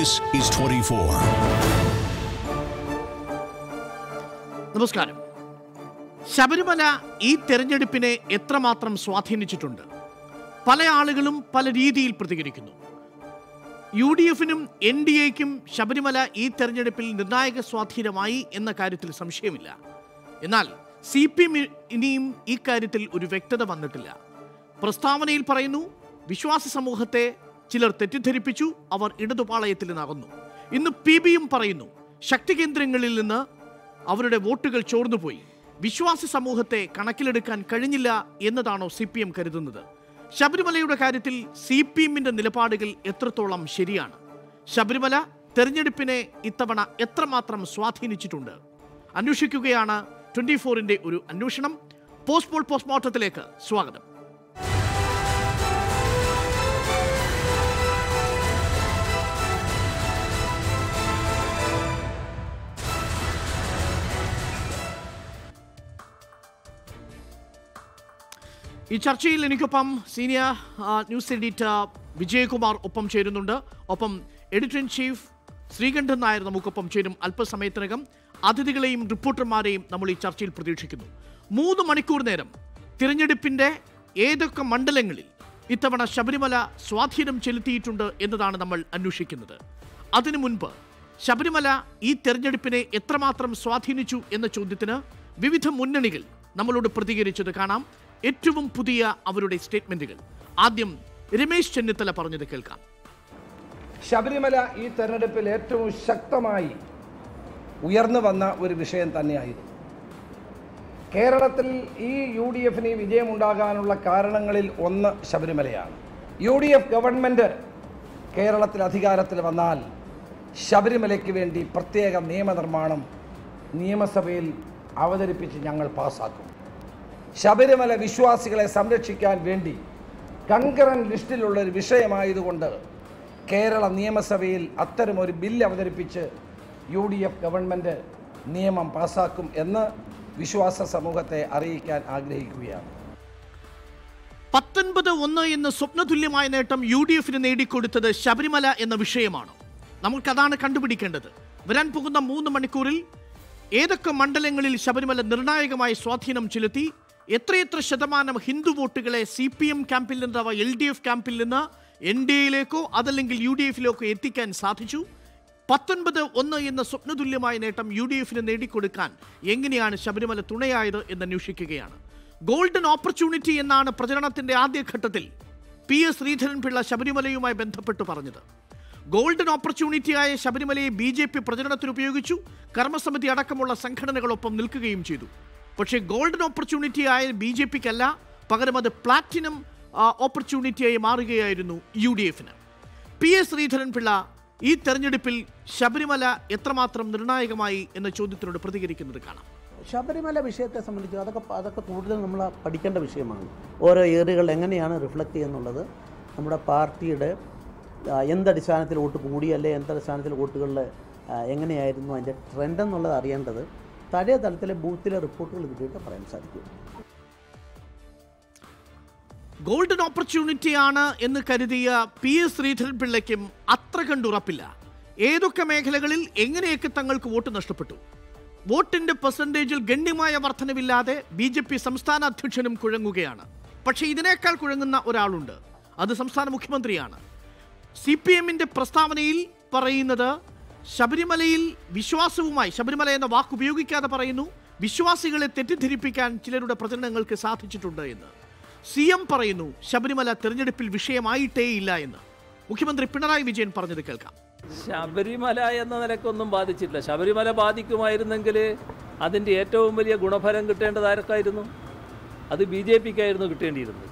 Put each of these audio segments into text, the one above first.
This is 24. നമസ്കാരം ശബരിമല ഈ തെരഞ്ഞെടുപ്പിനെ എത്രമാത്രം സ്വാധീനിച്ചിട്ടുണ്ട് പല ആളുകളും പല രീതിയിൽ പ്രതികരിക്കുന്നു യു ഡി എഫിനും എൻ ഡി എക്കും ശബരിമല ഈ തെരഞ്ഞെടുപ്പിൽ നിർണായക സ്വാധീനമായി എന്ന കാര്യത്തിൽ സംശയമില്ല എന്നാൽ സി പി എം ഇനിയും ഈ കാര്യത്തിൽ ഒരു വ്യക്തത വന്നിട്ടില്ല പ്രസ്താവനയിൽ പറയുന്നു വിശ്വാസ സമൂഹത്തെ ചിലർ തെറ്റിദ്ധരിപ്പിച്ചു അവർ ഇടതുപാളയത്തിൽ നിന്നകന്നു ഇന്ന് പി ബിയും പറയുന്നു ശക്തി കേന്ദ്രങ്ങളിൽ നിന്ന് അവരുടെ വോട്ടുകൾ ചോർന്നുപോയി വിശ്വാസി സമൂഹത്തെ കണക്കിലെടുക്കാൻ കഴിഞ്ഞില്ല എന്നതാണോ സി പി എം കരുതുന്നത് ശബരിമലയുടെ കാര്യത്തിൽ സി പി എമ്മിന്റെ നിലപാടുകൾ എത്രത്തോളം ശരിയാണ് ശബരിമല തെരഞ്ഞെടുപ്പിനെ ഇത്തവണ എത്രമാത്രം സ്വാധീനിച്ചിട്ടുണ്ട് അന്വേഷിക്കുകയാണ് ട്വന്റി ഫോറിന്റെ ഒരു അന്വേഷണം പോസ്റ്റ് പോൾ പോസ്റ്റ്മോർട്ടത്തിലേക്ക് സ്വാഗതം ഈ ചർച്ചയിൽ എനിക്കൊപ്പം സീനിയർ ആ, ന്യൂസ് എഡിറ്റർ വിജയകുമാർ ഒപ്പം ചേരുന്നുണ്ട് ഒപ്പം editor in chief Sreekandan Nair നമുക്കൊപ്പം ചേരും അല്പസമയത്തിനകം അതിഥികളെയും റിപ്പോർട്ടർമാരെയും നമ്മൾ ഈ ചർച്ചയിൽ പ്രതീക്ഷിക്കുന്നു മൂന്ന് മണിക്കൂർ നേരം തിരഞ്ഞെടുപ്പിന്റെ ഏതൊക്കെ മണ്ഡലങ്ങളിൽ ഇത്തവണ ശബരിമല സ്വാധീനം ചെലുത്തിയിട്ടുണ്ട് എന്നതാണ് നമ്മൾ അന്വേഷിക്കുന്നത് അതിനു മുൻപ് ശബരിമല ഈ തെരഞ്ഞെടുപ്പിനെ എത്രമാത്രം സ്വാധീനിച്ചു എന്ന ചോദ്യത്തിന് വിവിധ മുന്നണികൾ നമ്മളോട് പ്രതികരിച്ചത് കാണാം ഏറ്റവും പുതിയ അവരുടെ സ്റ്റേറ്റ്മെന്റുകൾ ആദ്യം രമേശ് ചെന്നിത്തല പറഞ്ഞത് കേൾക്കാം ശബരിമല ഈ തെരഞ്ഞെടുപ്പിൽ ഏറ്റവും ശക്തമായി ഉയർന്നു വന്ന ഒരു വിഷയം തന്നെയായിരുന്നു കേരളത്തിൽ ഈ യു ഡി എഫിന് വിജയമുണ്ടാകാനുള്ള കാരണങ്ങളിൽ ഒന്ന് ശബരിമലയാണ് യു ഡി എഫ് ഗവൺമെൻറ് കേരളത്തിൽ അധികാരത്തിൽ വന്നാൽ ശബരിമലയ്ക്ക് വേണ്ടി പ്രത്യേക നിയമനിർമ്മാണം നിയമസഭയിൽ അവതരിപ്പിച്ച് ഞങ്ങൾ പാസ്സാക്കും ശബരിമല വിശ്വാസികളെ സംരക്ഷിക്കാൻ വേണ്ടി കൺകറൻ ലിസ്റ്റിലുള്ള ഒരു വിഷയമായതുകൊണ്ട് കേരള നിയമസഭയിൽ അത്തരമൊരു ബില്ല് അവതരിപ്പിച്ച് യു ഡി എഫ് ഗവൺമെൻറ് നിയമം പാസ്സാക്കും എന്ന് വിശ്വാസ സമൂഹത്തെ അറിയിക്കാൻ ആഗ്രഹിക്കുകയാണ് പത്തൊൻപത് ഒന്ന് എന്ന സ്വപ്നതുല്യമായ നേട്ടം യു ഡി എഫിന് നേടിക്കൊടുത്തത് ശബരിമല എന്ന വിഷയമാണ് നമുക്കതാണ് കണ്ടുപിടിക്കേണ്ടത് വരാൻ പോകുന്ന മൂന്ന് മണിക്കൂറിൽ ഏതൊക്കെ മണ്ഡലങ്ങളിൽ ശബരിമല നിർണായകമായി സ്വാധീനം ചെലുത്തി എത്രയെത്ര ശതമാനം ഹിന്ദു വോട്ടുകളെ സി പി എം ക്യാമ്പിൽ നിന്ന് അഥവാ എൽ ഡി എഫ് ക്യാമ്പിൽ നിന്ന് എൻ ഡി എയിലേക്കോ അതല്ലെങ്കിൽ യു ഡി എഫിലേക്കോ എത്തിക്കാൻ സാധിച്ചു പത്തൊൻപത് ഒന്ന് എന്ന സ്വപ്നതുല്യമായ നേട്ടം യു ഡി എഫിന് നേടിക്കൊടുക്കാൻ എങ്ങനെയാണ് ശബരിമല തുണയായത് എന്ന് അന്വേഷിക്കുകയാണ് ഗോൾഡൻ ഓപ്പർച്യൂണിറ്റി എന്നാണ് പ്രചരണത്തിന്റെ ആദ്യഘട്ടത്തിൽ പി എസ് ശ്രീധരൻപിള്ള ശബരിമലയുമായി ബന്ധപ്പെട്ട് പറഞ്ഞത് ഗോൾഡൻ ഓപ്പർച്യൂണിറ്റിയായ ശബരിമലയെ ബി ജെ പി പ്രചരണത്തിന് ഉപയോഗിച്ചു കർമ്മസമിതി അടക്കമുള്ള സംഘടനകളൊപ്പം നിൽക്കുകയും ചെയ്തു പക്ഷേ ഗോൾഡൻ ഓപ്പർച്യൂണിറ്റി ആയ ബി ജെ പിക്കല്ല പകരം അത് പ്ലാറ്റിനം ഓപ്പർച്യൂണിറ്റിയായി മാറുകയായിരുന്നു യു ഡി എഫിന് പി എസ് ശ്രീധരൻപിള്ള ഈ തെരഞ്ഞെടുപ്പിൽ ശബരിമല എത്രമാത്രം നിർണായകമായി എന്ന ചോദ്യത്തിനോട് പ്രതികരിക്കുന്നത് കാണാം ശബരിമല വിഷയത്തെ സംബന്ധിച്ച് അതൊക്കെ അതൊക്കെ കൂടുതൽ നമ്മൾ പഠിക്കേണ്ട വിഷയമാണ് ഓരോ ഏറുകൾ എങ്ങനെയാണ് റിഫ്ലക്റ്റ് ചെയ്യുന്നുള്ളത് നമ്മുടെ പാർട്ടിയുടെ ആ, എന്തടിസ്ഥാനത്തിൽ വോട്ട് കൂടി അല്ലെ എന്തടിസ്ഥാനത്തിൽ വോട്ടുകളിൽ ആ, എങ്ങനെയായിരുന്നു അതിൻ്റെ ട്രെൻഡ് എന്നുള്ളത് അറിയേണ്ടത് താഴെ തലത്തിലെ ബൂത്തിലെ റിപ്പോർട്ടുകൾ കിട്ടിയിട്ട് പറയാൻ സാധിക്കും ഗോൾഡൻ ഓപ്പർച്യൂണിറ്റി ആണ് എന്ന് കരുതിയ പി എസ് ശ്രീധരൻപിള്ളയ്ക്കും അത്ര കണ്ടുറപ്പില്ല ഏതൊക്കെ മേഖലകളിൽ എങ്ങനെയൊക്കെ തങ്ങൾക്ക് വോട്ട് നഷ്ടപ്പെട്ടു വോട്ടിന്റെ പെർസെൻറ്റേജിൽ ഗണ്യമായ വർധനവില്ലാതെ ബി ജെ പി സംസ്ഥാന അധ്യക്ഷനും കുഴങ്ങുകയാണ് പക്ഷേ ഇതിനേക്കാൾ കുഴങ്ങുന്ന ഒരാളുണ്ട് അത് സംസ്ഥാന മുഖ്യമന്ത്രിയാണ് സി പി എമ്മിന്റെ പ്രസ്താവനയിൽ പറയുന്നത് ശബരിമലയിൽ വിശ്വാസവുമായി ശബരിമല എന്ന വാക്ക് ഉപയോഗിക്കാതെ പറയുന്നു വിശ്വാസികളെ തെറ്റിദ്ധരിപ്പിക്കാൻ ചിലരുടെ പ്രചരണങ്ങൾക്ക് സാധിച്ചിട്ടുണ്ട് എന്ന് സി എം പറയുന്നു ശബരിമല തെരഞ്ഞെടുപ്പിൽ വിഷയമായിട്ടേയില്ല എന്ന് മുഖ്യമന്ത്രി പിണറായി വിജയൻ പറഞ്ഞത് കേൾക്കാം ശബരിമല എന്ന നിലക്കൊന്നും ബാധിച്ചില്ല ശബരിമല ബാധിക്കുമായിരുന്നെങ്കിൽ അതിൻ്റെ ഏറ്റവും വലിയ ഗുണഫലം കിട്ടേണ്ടത് ആർക്കായിരുന്നു അത് ബി ജെ പിക്കായിരുന്നു കിട്ടേണ്ടിയിരുന്നത്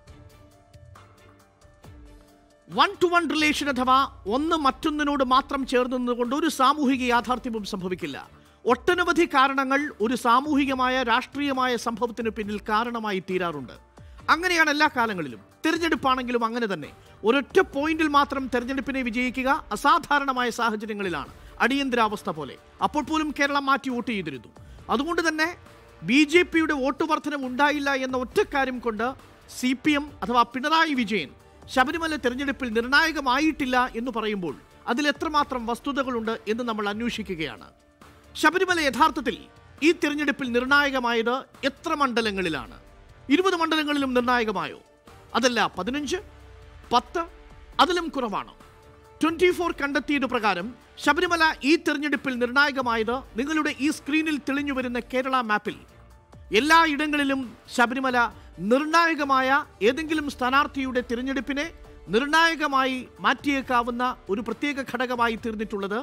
വൺ ടു വൺ റിലേഷൻ അഥവാ ഒന്ന് മറ്റൊന്നിനോട് മാത്രം ചേർന്ന് നിന്നുകൊണ്ട് ഒരു സാമൂഹിക യാഥാർത്ഥ്യവും സംഭവിക്കില്ല ഒട്ടനവധി കാരണങ്ങൾ ഒരു സാമൂഹികമായ രാഷ്ട്രീയമായ സംഭവത്തിന് പിന്നിൽ കാരണമായി തീരാറുണ്ട് അങ്ങനെയാണ് എല്ലാ കാലങ്ങളിലും തിരഞ്ഞെടുപ്പാണെങ്കിലും അങ്ങനെ തന്നെ ഒരൊറ്റ പോയിന്റിൽ മാത്രം തെരഞ്ഞെടുപ്പിനെ വിജയിക്കുക അസാധാരണമായ സാഹചര്യങ്ങളിലാണ് അടിയന്തരാവസ്ഥ പോലെ അപ്പോൾ പോലും കേരളം മാറ്റി വോട്ട് ചെയ്തിരുന്നു അതുകൊണ്ട് തന്നെ ബി ജെ പിയുടെ വോട്ട് വർധനം ഉണ്ടായില്ല എന്ന ഒറ്റ കാര്യം കൊണ്ട് സി പി എം അഥവാ പിണറായി വിജയൻ ശബരിമല തെരഞ്ഞെടുപ്പിൽ നിർണായകമായിട്ടില്ല എന്ന് പറയുമ്പോൾ അതിൽ എത്രമാത്രം വസ്തുതകളുണ്ട് എന്ന് നമ്മൾ അന്വേഷിക്കുകയാണ് ശബരിമല യഥാർത്ഥത്തിൽ ഈ തിരഞ്ഞെടുപ്പിൽ നിർണായകമായത് എത്ര മണ്ഡലങ്ങളിലാണ് ഇരുപത് മണ്ഡലങ്ങളിലും നിർണായകമായോ അതല്ല പതിനഞ്ച് പത്ത് അതിലും കുറവാണോ ട്വന്റി ഫോർ കണ്ടെത്തിയത് പ്രകാരം ശബരിമല ഈ തെരഞ്ഞെടുപ്പിൽ നിർണായകമായത് നിങ്ങളുടെ ഈ സ്ക്രീനിൽ തെളിഞ്ഞു വരുന്ന കേരള മാപ്പിൽ എല്ലാ ഇടങ്ങളിലും ശബരിമല നിർണായകമായ ഏതെങ്കിലും സ്ഥാനാർത്ഥിയുടെ തിരഞ്ഞെടുപ്പിനെ നിർണായകമായി മാറ്റിയേക്കാവുന്ന ഒരു പ്രത്യേക ഘടകമായി തീർന്നിട്ടുള്ളത്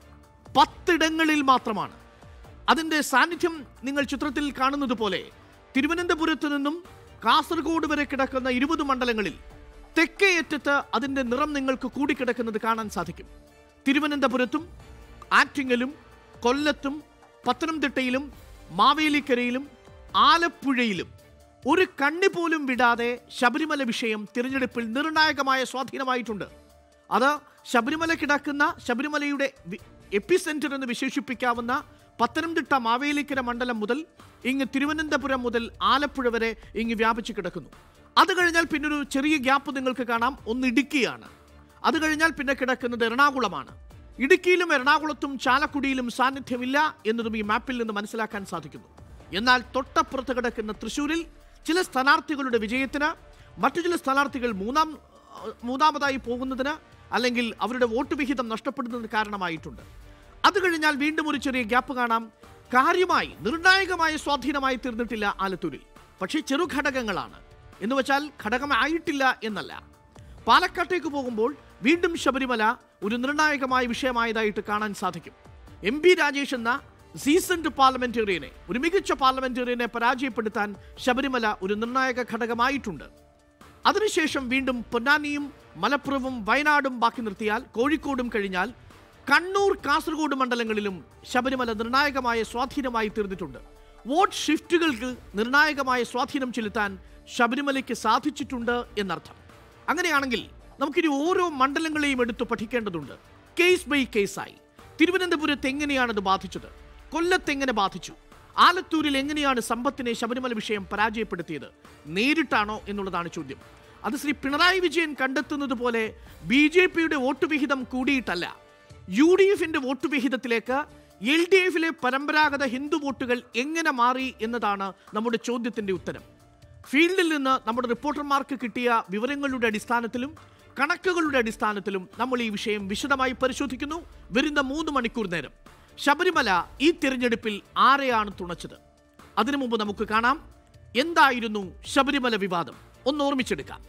പത്തിടങ്ങളിൽ മാത്രമാണ് അതിൻ്റെ സാന്നിധ്യം നിങ്ങൾ ചിത്രത്തിൽ കാണുന്നത് പോലെ തിരുവനന്തപുരത്ത് നിന്നും കാസർഗോഡ് വരെ കിടക്കുന്ന ഇരുപത് മണ്ഡലങ്ങളിൽ തെക്കേയറ്റത്ത് അതിൻ്റെ നിറം നിങ്ങൾക്ക് കൂടിക്കിടക്കുന്നത് കാണാൻ സാധിക്കും തിരുവനന്തപുരത്തും ആറ്റിങ്ങലും കൊല്ലത്തും പത്തനംതിട്ടയിലും മാവേലിക്കരയിലും ആലപ്പുഴയിലും ഒരു കണ്ണി പോലും വിടാതെ ശബരിമല വിഷയം തിരഞ്ഞെടുപ്പിൽ നിർണായകമായ സ്വാധീനമായിട്ടുണ്ട് അത് ശബരിമല കിടക്കുന്ന ശബരിമലയുടെ എപ്പി സെന്റർ എന്ന് വിശേഷിപ്പിക്കാവുന്ന പത്തനംതിട്ട മാവേലിക്കര മണ്ഡലം മുതൽ ഇങ്ങ് തിരുവനന്തപുരം മുതൽ ആലപ്പുഴ വരെ ഇങ്ങ് വ്യാപിച്ചു കിടക്കുന്നു അത് കഴിഞ്ഞാൽ പിന്നൊരു ചെറിയ ഗ്യാപ്പ് നിങ്ങൾക്ക് കാണാം ഒന്ന് ഇടുക്കിയാണ് അത് കഴിഞ്ഞാൽ പിന്നെ കിടക്കുന്നത് എറണാകുളമാണ് ഇടുക്കിയിലും എറണാകുളത്തും ചാലക്കുടിയിലും സാന്നിധ്യമില്ല എന്നതും ഈ മാപ്പിൽ നിന്ന് മനസ്സിലാക്കാൻ സാധിക്കുന്നു എന്നാൽ തൊട്ടപ്പുറത്ത് കിടക്കുന്ന തൃശ്ശൂരിൽ ചില സ്ഥാനാർത്ഥികളുടെ വിജയത്തിന് മറ്റു ചില സ്ഥാനാർത്ഥികൾ മൂന്നാം അഹ് മൂന്നാമതായി പോകുന്നതിന് അല്ലെങ്കിൽ അവരുടെ വോട്ട് വിഹിതം നഷ്ടപ്പെടുന്നതിന് കാരണമായിട്ടുണ്ട് അത് കഴിഞ്ഞാൽ വീണ്ടും ഒരു ചെറിയ ഗ്യാപ്പ് കാണാം കാര്യമായി നിർണായകമായ സ്വാധീനമായി തീർന്നിട്ടില്ല ആലത്തൂരിൽ പക്ഷേ ചെറുഘടകങ്ങളാണ് എന്ന് വെച്ചാൽ ഘടകമായിട്ടില്ല എന്നല്ല പാലക്കാട്ടേക്ക് പോകുമ്പോൾ വീണ്ടും ശബരിമല ഒരു നിർണായകമായ വിഷയമായതായിട്ട് കാണാൻ സാധിക്കും എം പി രാജേഷ് എന്ന സീസൺഡ് പാർലമെന്റേറിയനെ ഒരു മികച്ച പാർലമെന്റേറിയനെ പരാജയപ്പെടുത്താൻ ശബരിമല ഒരു നിർണായക ഘടകമായിട്ടുണ്ട് അതിനുശേഷം വീണ്ടും പൊന്നാനിയും മലപ്പുറവും വയനാടും ബാക്കി നിർത്തിയാൽ കോഴിക്കോടും കഴിഞ്ഞാൽ കണ്ണൂർ കാസർഗോഡ് മണ്ഡലങ്ങളിലും ശബരിമല നിർണായകമായ സ്വാധീനമായി തീർന്നിട്ടുണ്ട് വോട്ട് ഷിഫ്റ്റുകൾക്ക് നിർണായകമായ സ്വാധീനം ചെലുത്താൻ ശബരിമലയ്ക്ക് സാധിച്ചിട്ടുണ്ട് എന്നർത്ഥം അങ്ങനെയാണെങ്കിൽ നമുക്കിനി ഓരോ മണ്ഡലങ്ങളെയും എടുത്തു പഠിക്കേണ്ടതുണ്ട് കേസ് ബൈ കേസായി തിരുവനന്തപുരത്ത് എങ്ങനെയാണ് അത് ബാധിച്ചത് കൊല്ലത്ത് എങ്ങനെ ബാധിച്ചു ആലത്തൂരിൽ എങ്ങനെയാണ് സമ്പത്തിനെ ശബരിമല വിഷയം പരാജയപ്പെടുത്തിയത് നേരിട്ടാണോ എന്നുള്ളതാണ് ചോദ്യം അത് ശ്രീ പിണറായി വിജയൻ കണ്ടെത്തുന്നത് പോലെ ബി ജെ പിയുടെ വോട്ട് വിഹിതം കൂടിയിട്ടല്ല യു ഡി എഫിന്റെ വോട്ട് വിഹിതത്തിലേക്ക് എൽ ഡി എഫിലെ പരമ്പരാഗത ഹിന്ദു വോട്ടുകൾ എങ്ങനെ മാറി എന്നതാണ് നമ്മുടെ ചോദ്യത്തിന്റെ ഉത്തരം ഫീൽഡിൽ നിന്ന് നമ്മുടെ റിപ്പോർട്ടർമാർക്ക് കിട്ടിയ വിവരങ്ങളുടെ അടിസ്ഥാനത്തിലും കണക്കുകളുടെ അടിസ്ഥാനത്തിലും നമ്മൾ ഈ വിഷയം വിശദമായി പരിശോധിക്കുന്നു വരുന്ന മൂന്ന് മണിക്കൂർ നേരം ശബരിമല ഈ തിരഞ്ഞെടുപ്പിൽ ആരെയാണ് തുണച്ചത് അതിനു മുമ്പ് നമുക്ക് കാണാം എന്തായിരുന്നു ശബരിമല വിവാദം ഒന്ന് ഓർമ്മിച്ചെടുക്കാം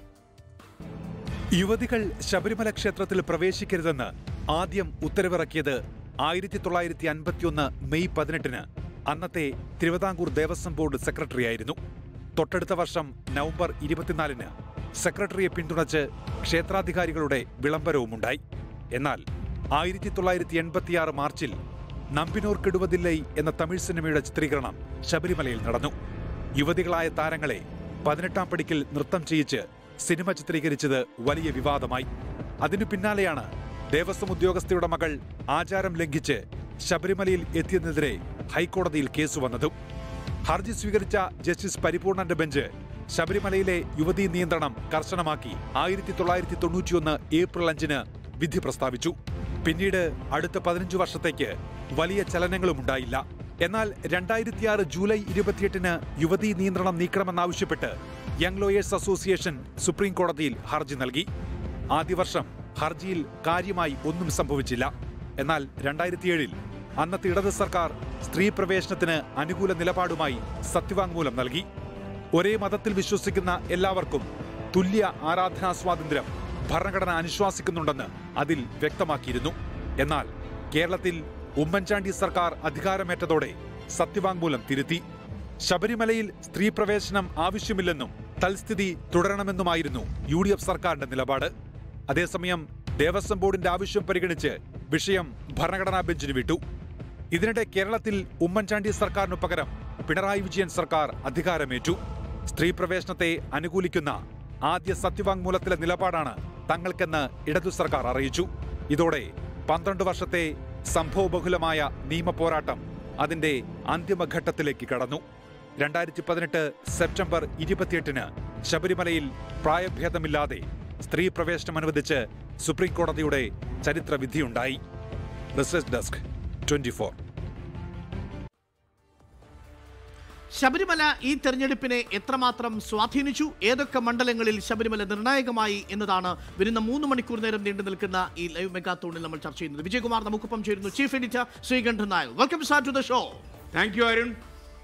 യുവതികൾ ശബരിമല ക്ഷേത്രത്തിൽ പ്രവേശിക്കരുതെന്ന് ആദ്യം ഉത്തരവിറക്കിയത് ആയിരത്തി തൊള്ളായിരത്തി അൻപത്തിയൊന്ന് മെയ് പതിനെട്ടിന് അന്നത്തെ തിരുവിതാംകൂർ ദേവസ്വം ബോർഡ് സെക്രട്ടറിയായിരുന്നു തൊട്ടടുത്ത വർഷം നവംബർ ഇരുപത്തിനാലിന് സെക്രട്ടറിയെ പിന്തുണച്ച് ക്ഷേത്രാധികാരികളുടെ വിളംബരവുമുണ്ടായി എന്നാൽ ആയിരത്തി തൊള്ളായിരത്തി എൺപത്തിയാറ് മാർച്ചിൽ നമ്പിനോർ കെടുവതില്ലൈ എന്ന തമിഴ് സിനിമയുടെ ചിത്രീകരണം ശബരിമലയിൽ നടന്നു യുവതികളായ താരങ്ങളെ പതിനെട്ടാം പടിക്കൽ നൃത്തം ചെയ്യിച്ച് സിനിമ ചിത്രീകരിച്ചത് വലിയ വിവാദമായി അതിനു പിന്നാലെയാണ് ദേവസ്വം ഉദ്യോഗസ്ഥയുടെ മകൾ ആചാരം ലംഘിച്ച് ശബരിമലയിൽ എത്തിയതിനെതിരെ ഹൈക്കോടതിയിൽ കേസ് വന്നതും ഹർജി സ്വീകരിച്ച ജസ്റ്റിസ് പരിപൂർണന്റെ ബെഞ്ച് ശബരിമലയിലെ യുവതീ നിയന്ത്രണം കർശനമാക്കി ആയിരത്തി തൊള്ളായിരത്തി തൊണ്ണൂറ്റിയൊന്ന് ഏപ്രിൽ അഞ്ചിന് വിധി പ്രസ്താവിച്ചു പിന്നീട് അടുത്ത പതിനഞ്ചു വർഷത്തേക്ക് വലിയ ചലനങ്ങളും ഉണ്ടായില്ല എന്നാൽ രണ്ടായിരത്തിയാറ് ജൂലൈ ഇരുപത്തിയെട്ടിന് യുവതീ നിയന്ത്രണം നീക്കണമെന്നാവശ്യപ്പെട്ട് യങ് ലോയേഴ്സ് അസോസിയേഷൻ സുപ്രീം കോടതിയിൽ ഹർജി നൽകി ആദ്യ വർഷം ഹർജിയിൽ കാര്യമായി ഒന്നും സംഭവിച്ചില്ല എന്നാൽ രണ്ടായിരത്തിയേഴിൽ അന്നത്തെ ഇടത് സർക്കാർ സ്ത്രീ പ്രവേശനത്തിന് അനുകൂല നിലപാടുമായി സത്യവാങ്മൂലം നൽകി ഒരേ മതത്തിൽ വിശ്വസിക്കുന്ന എല്ലാവർക്കും തുല്യ ആരാധനാ സ്വാതന്ത്ര്യം ഭരണഘടന അനുശ്വാസിക്കുന്നുണ്ടെന്ന് അതിൽ വ്യക്തമാക്കിയിരുന്നു എന്നാൽ കേരളത്തിൽ ഉമ്മൻചാണ്ടി സർക്കാർ അധികാരമേറ്റതോടെ സത്യവാങ്മൂലം തിരുത്തി ശബരിമലയിൽ സ്ത്രീ പ്രവേശനം ആവശ്യമില്ലെന്നും തൽസ്ഥിതി തുടരണമെന്നുമായിരുന്നു യു ഡി എഫ് സർക്കാരിന്റെ നിലപാട് അതേസമയം ദേവസ്വം ബോർഡിന്റെ ആവശ്യം പരിഗണിച്ച് വിഷയം ഭരണഘടനാ ബെഞ്ചിന് വിട്ടു ഇതിനിടെ കേരളത്തിൽ ഉമ്മൻചാണ്ടി സർക്കാരിനു പകരം പിണറായി വിജയൻ സർക്കാർ അധികാരമേറ്റു സ്ത്രീ പ്രവേശനത്തെ അനുകൂലിക്കുന്ന ആദ്യ സത്യവാങ്മൂലത്തിലെ നിലപാടാണ് തങ്ങൾക്കെന്ന് ഇടതു സർക്കാർ അറിയിച്ചു ഇതോടെ പന്ത്രണ്ട് വർഷത്തെ സംഭവബഹുലമായ നിയമ പോരാട്ടം അതിന്റെ അന്തിമഘട്ടത്തിലേക്ക് കടന്നു രണ്ടായിരത്തി പതിനെട്ട് സെപ്റ്റംബർ ഇരുപത്തിയെട്ടിന് ശബരിമലയിൽ പ്രായഭേദമില്ലാതെ സ്ത്രീ പ്രവേശനം അനുവദിച്ച് സുപ്രീം കോടതിയുടെ ചരിത്ര വിധിയുണ്ടായി research desk twenty four Sabarimala ഈ തെരഞ്ഞെടുപ്പിനെ എത്രമാത്രം സ്വാധീനിച്ചു ഏതൊക്കെ മണ്ഡലങ്ങളിൽ ശബരിമല നിർണായകമായി എന്നതാണ് വരുന്ന മൂന്ന് മണിക്കൂർ നേരം നീണ്ടു നിൽക്കുന്ന ഈ ലൈവ് മെഗാത്തോണിൽ നമ്മൾ ചർച്ച ചെയ്യുന്നത് വിജയകുമാർ നമുക്കൊപ്പം ചേരുന്നു chief editor Sreekandan Nair welcome sir to the show thank you Arun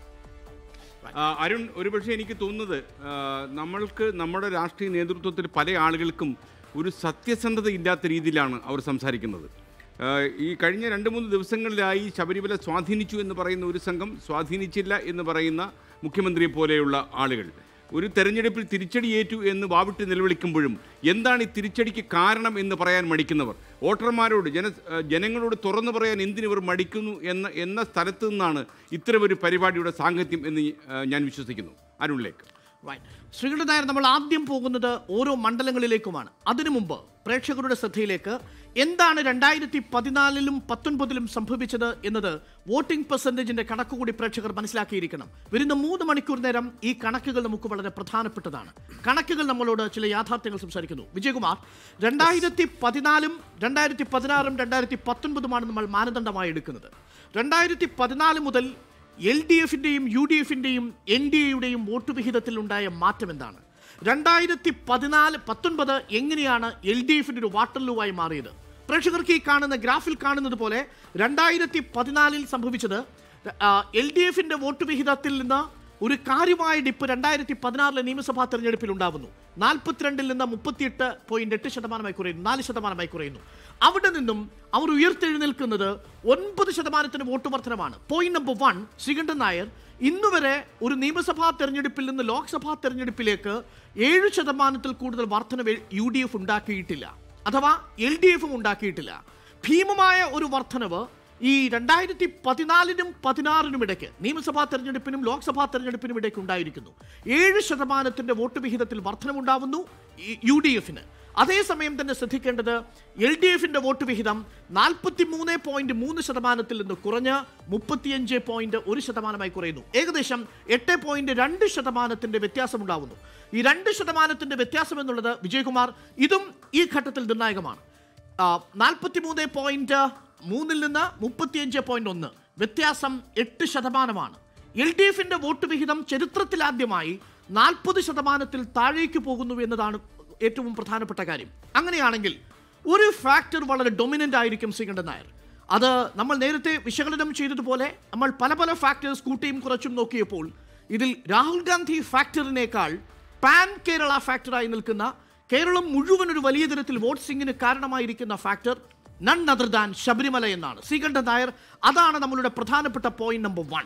ആ, അരുൺ ഒരുപക്ഷെ എനിക്ക് തോന്നുന്നത് ആ, നമ്മൾക്ക് നമ്മുടെ രാഷ്ട്രീയ നേതൃത്വത്തിൽ പല ആളുകൾക്കും ഒരു സത്യസന്ധത ഇല്ലാത്ത രീതിയിലാണ് അവർ സംസാരിക്കുന്നത് ആ, ഈ കഴിഞ്ഞ രണ്ട് മൂന്ന് ദിവസങ്ങളിലായി ശബരിമല സ്വാധീനിച്ചു എന്ന് പറയുന്ന ഒരു സംഘം സ്വാധീനിച്ചില്ല എന്ന് പറയുന്ന മുഖ്യമന്ത്രിയെ പോലെയുള്ള ആളുകൾ ഒരു തെരഞ്ഞെടുപ്പിൽ തിരിച്ചടിയേറ്റു എന്ന് വാവിട്ട് നിലവിളിക്കുമ്പോഴും എന്താണ് ഈ തിരിച്ചടിക്ക് കാരണം എന്ന് പറയാൻ മടിക്കുന്നവർ വോട്ടർമാരോട് ജന ആ, ജനങ്ങളോട് തുറന്നു പറയാൻ എന്തിനിവർ മടിക്കുന്നു എന്ന എന്ന സ്ഥലത്ത് നിന്നാണ് ഇത്തരമൊരു പരിപാടിയുടെ സാങ്കത്യം എന്ന് ആ, ഞാൻ വിശ്വസിക്കുന്നു അരുണിലേക്ക് റൈറ്റ് ശ്രീകണ്ഠൻ നായർ നമ്മൾ ആദ്യം പോകുന്നത് ഓരോ മണ്ഡലങ്ങളിലേക്കുമാണ് അതിനു മുമ്പ് പ്രേക്ഷകരുടെ ശ്രദ്ധയിലേക്ക് എന്താണ് രണ്ടായിരത്തി പതിനാലിലും പത്തൊൻപതിലും സംഭവിച്ചത് എന്നത് വോട്ടിംഗ് പെർസെൻറ്റേജിന്റെ കണക്ക് കൂടി പ്രേക്ഷകർ മനസ്സിലാക്കിയിരിക്കണം വരുന്ന മൂന്ന് മണിക്കൂർ നേരം ഈ കണക്കുകൾ നമുക്ക് വളരെ പ്രധാനപ്പെട്ടതാണ് കണക്കുകൾ നമ്മളോട് ചില യാഥാർത്ഥ്യങ്ങൾ സംസാരിക്കുന്നു വിജയകുമാർ രണ്ടായിരത്തി പതിനാലും രണ്ടായിരത്തി പതിനാറും രണ്ടായിരത്തി പത്തൊൻപതുമാണ് നമ്മൾ മാനദണ്ഡമായി എടുക്കുന്നത് രണ്ടായിരത്തി പതിനാല് മുതൽ എൽ ഡി എഫിന്റെയും യു ഡി എഫിന്റെയും എൻ ഡി എയുടെയും വോട്ട് വിഹിതത്തിൽ ഉണ്ടായ മാറ്റം എന്താണ് രണ്ടായിരത്തി പതിനാല് പത്തൊൻപത് എങ്ങനെയാണ് എൽ ഡി എഫിന്റെ ഒരു വാട്ടർലൂവായി മാറിയത് പ്രേക്ഷകർക്ക് ഈ കാണുന്ന ഗ്രാഫിൽ കാണുന്നത് പോലെ രണ്ടായിരത്തി പതിനാലിൽ സംഭവിച്ചത് എൽ ഡി എഫിന്റെ വോട്ട് വിഹിതത്തിൽ നിന്ന് ഒരു കാര്യമായ ഡിപ്പ് രണ്ടായിരത്തി പതിനാറിലെ നിയമസഭാ തെരഞ്ഞെടുപ്പിൽ ഉണ്ടാവുന്നു നാൽപ്പത്തിരണ്ടിൽ നിന്ന് മുപ്പത്തിയെട്ട് പോയിന്റ് എട്ട് ശതമാനമായി കുറയുന്നു നാല് ശതമാനമായി കുറയുന്നു അവിടെ നിന്നും അവർ ഉയർത്തെഴുന്നേൽക്കുന്നത് ഒൻപത് ശതമാനത്തിന് വോട്ട് വർധനമാണ് point number one Sreekandan Nair ഇന്നുവരെ ഒരു നിയമസഭാ തെരഞ്ഞെടുപ്പിൽ നിന്ന് ലോക്സഭാ തെരഞ്ഞെടുപ്പിലേക്ക് ഏഴ് ശതമാനത്തിൽ കൂടുതൽ വർധനവ് യു ഡി എഫ് ഉണ്ടാക്കിയിട്ടില്ല അഥവാ എൽ ഡി എഫും ഉണ്ടാക്കിയിട്ടില്ല ഭീമമായ ഒരു വർധനവ് ഈ രണ്ടായിരത്തി പതിനാലിനും പതിനാറിനും ഇടയ്ക്ക് നിയമസഭാ തെരഞ്ഞെടുപ്പിനും ലോക്സഭാ തെരഞ്ഞെടുപ്പിനും ഇടയ്ക്ക് ഉണ്ടായിരിക്കുന്നു ഏഴ് ശതമാനത്തിന്റെ വോട്ട് വിഹിതത്തിൽ വർധനമുണ്ടാവുന്നു ഈ യു ഡി എഫിന് അതേസമയം തന്നെ ശ്രദ്ധിക്കേണ്ടത് എൽ ഡി എഫിന്റെ വോട്ട് വിഹിതം നാൽപ്പത്തി മൂന്ന് പോയിന്റ് മൂന്ന് ശതമാനത്തിൽ നിന്ന് കുറഞ്ഞ് മുപ്പത്തിയഞ്ച് പോയിന്റ് ഒരു ശതമാനമായി കുറയുന്നു ഏകദേശം എട്ട് പോയിന്റ് രണ്ട് ശതമാനത്തിന്റെ വ്യത്യാസമുണ്ടാവുന്നു ഈ രണ്ട് ശതമാനത്തിന്റെ വ്യത്യാസം എന്നുള്ളത് വിജയകുമാർ ഇതും ഈ ഘട്ടത്തിൽ നിർണായകമാണ് നാൽപ്പത്തി മൂന്ന് പോയിന്റ് മൂന്നിൽ നിന്ന് മുപ്പത്തിയഞ്ച് പോയിന്റ് ഒന്ന് വ്യത്യാസം എട്ട് ശതമാനമാണ് എൽ ഡി എഫിന്റെ വോട്ട് വിഹിതം ചരിത്രത്തിലാദ്യമായി നാൽപ്പത് ശതമാനത്തിൽ താഴേക്ക് പോകുന്നു എന്നതാണ് ഏറ്റവും പ്രധാനപ്പെട്ട കാര്യം അങ്ങനെയാണെങ്കിൽ ഒരു ഫാക്ടർ വളരെ ഡൊമിനന്റ് ആയിരിക്കും ശ്രീകണ്ഠൻ നായർ അത് നമ്മൾ നേരത്തെ വിശകലനം ചെയ്തതുപോലെ നമ്മൾ പല പല ഫാക്ടേഴ്സ് കൂട്ടിയും കുറച്ചും നോക്കിയപ്പോൾ ഇതിൽ രാഹുൽ ഗാന്ധി ഫാക്ടറിനേക്കാൾ പാൻ കേരള ഫാക്ടറായി നിൽക്കുന്ന കേരളം മുഴുവൻ ഒരു വലിയ തരത്തിൽ വോട്ട് സിംഗിന് കാരണമായിരിക്കുന്ന factor none other than Sabarimala എന്നാണ് ശ്രീകണ്ഠൻ നായർ അതാണ് നമ്മളുടെ പ്രധാനപ്പെട്ട പോയിന്റ് നമ്പർ വൺ